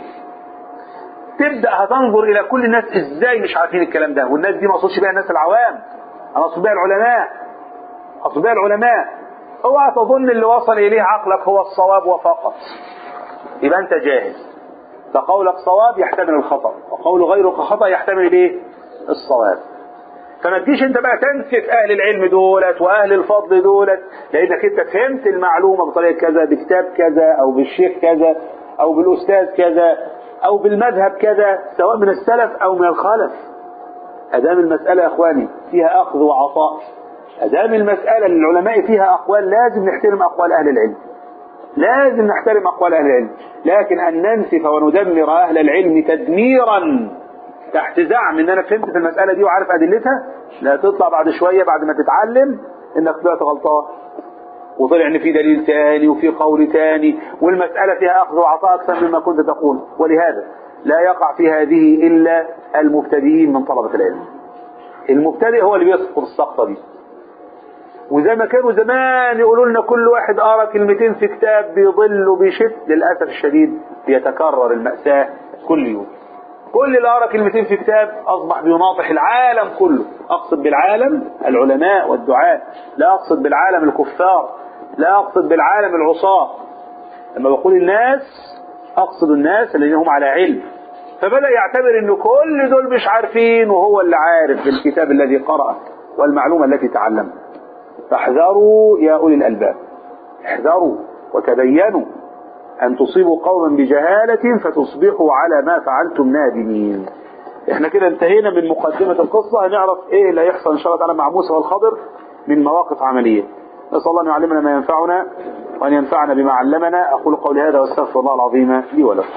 تبدأ هتنظر إلى كل الناس إزاي مش عارفين الكلام ده والناس دي ما أقصدش بيها الناس العوام أنا أقصد بيها العلماء أقصد بيها العلماء اوعى تظن اللي وصل إليه عقلك هو الصواب وفقط يبقى أنت جاهز فقولك صواب يحتمل الخطأ وقول غيرك خطأ يحتمل الايه الصواب فما تجيش انت بقى تنسف اهل العلم دولت واهل الفضل دولت لانك انت فهمت المعلومه بطريقه كذا بكتاب كذا او بالشيخ كذا او بالاستاذ كذا او بالمذهب كذا سواء من السلف او من الخلف ادام المساله يا اخواني فيها اخذ وعطاء ادام المساله للعلماء فيها اقوال لازم نحترم اقوال اهل العلم لازم نحترم أقوال أهل العلم لكن أن ننسف وندمر أهل العلم تدميرا تحت زعم ان انا فهمت في المسألة دي وعارف ادلتها لا تطلع بعد شوية بعد ما تتعلم انك طلعت غلطان وطلع ان في دليل تاني وفي قول تاني والمسألة فيها اخذ وعطاء اكثر مما كنت تقول ولهذا لا يقع في هذه الا المبتدئين من طلبة العلم المبتدئ هو اللي بيسقط السقطة دي وزي ما كانوا زمان يقولوا لنا كل واحد قرا كلمتين في كتاب بيضل وبيشت للاسف الشديد بيتكرر المأساة كل يوم كل اللي قرا كلمتين في كتاب اصبح بيناطح العالم كله اقصد بالعالم العلماء والدعاة لا اقصد بالعالم الكفار لا اقصد بالعالم العصاة لما بقول الناس اقصد الناس الذين هم على علم فبدأ يعتبر ان كل دول مش عارفين وهو اللي عارف بالكتاب الذي قرأه والمعلومة التي تعلمها فاحذروا يا أولي الألباب احذروا وتبينوا أن تصيبوا قوما بجهالة فتصبحوا على ما فعلتم نادمين احنا كده انتهينا من مقدمة القصة هنعرف ايه اللي هيحصل ان شاء الله تعالى مع موسى والخضر من مواقف عملية نسأل الله أن يعلمنا ما ينفعنا وأن ينفعنا بما علمنا أقول قولي هذا واستغفر الله العظيم لي ولكم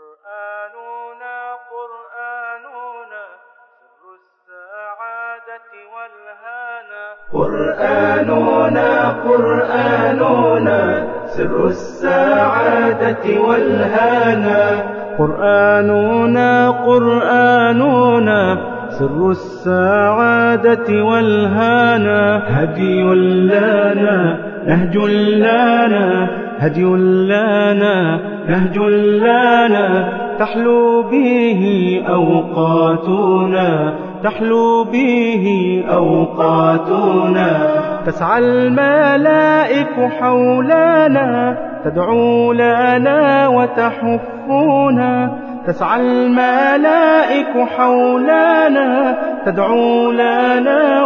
قرآننا قرآننا سر السعادة والهانا قرآننا قرآننا سر السعادة والهانا قرآننا قرآننا سر السعادة والهانا هدي لنا نهج لنا هدي لنا نهج لنا تحلو به أوقاتنا تحلو به أوقاتنا تسعى الملائك حولنا تدعو لنا وتحفنا تسعى الملائك حولنا تدعو لنا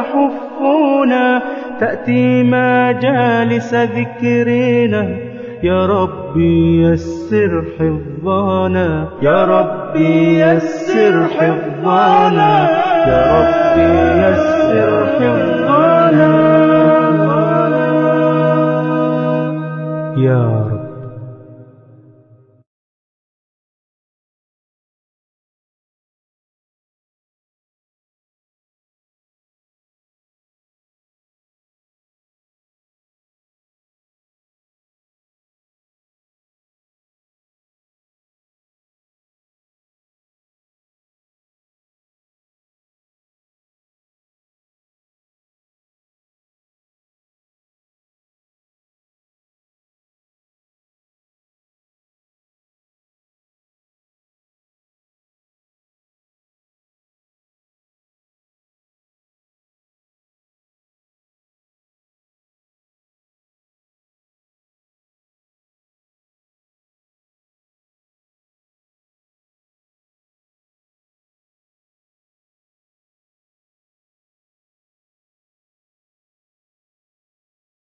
وتحفنا تأتي مجالس ذكرنا يا ربي يسر حفظنا يا ربي يسر حفظنا يا ربي يسر حفظنا يا رب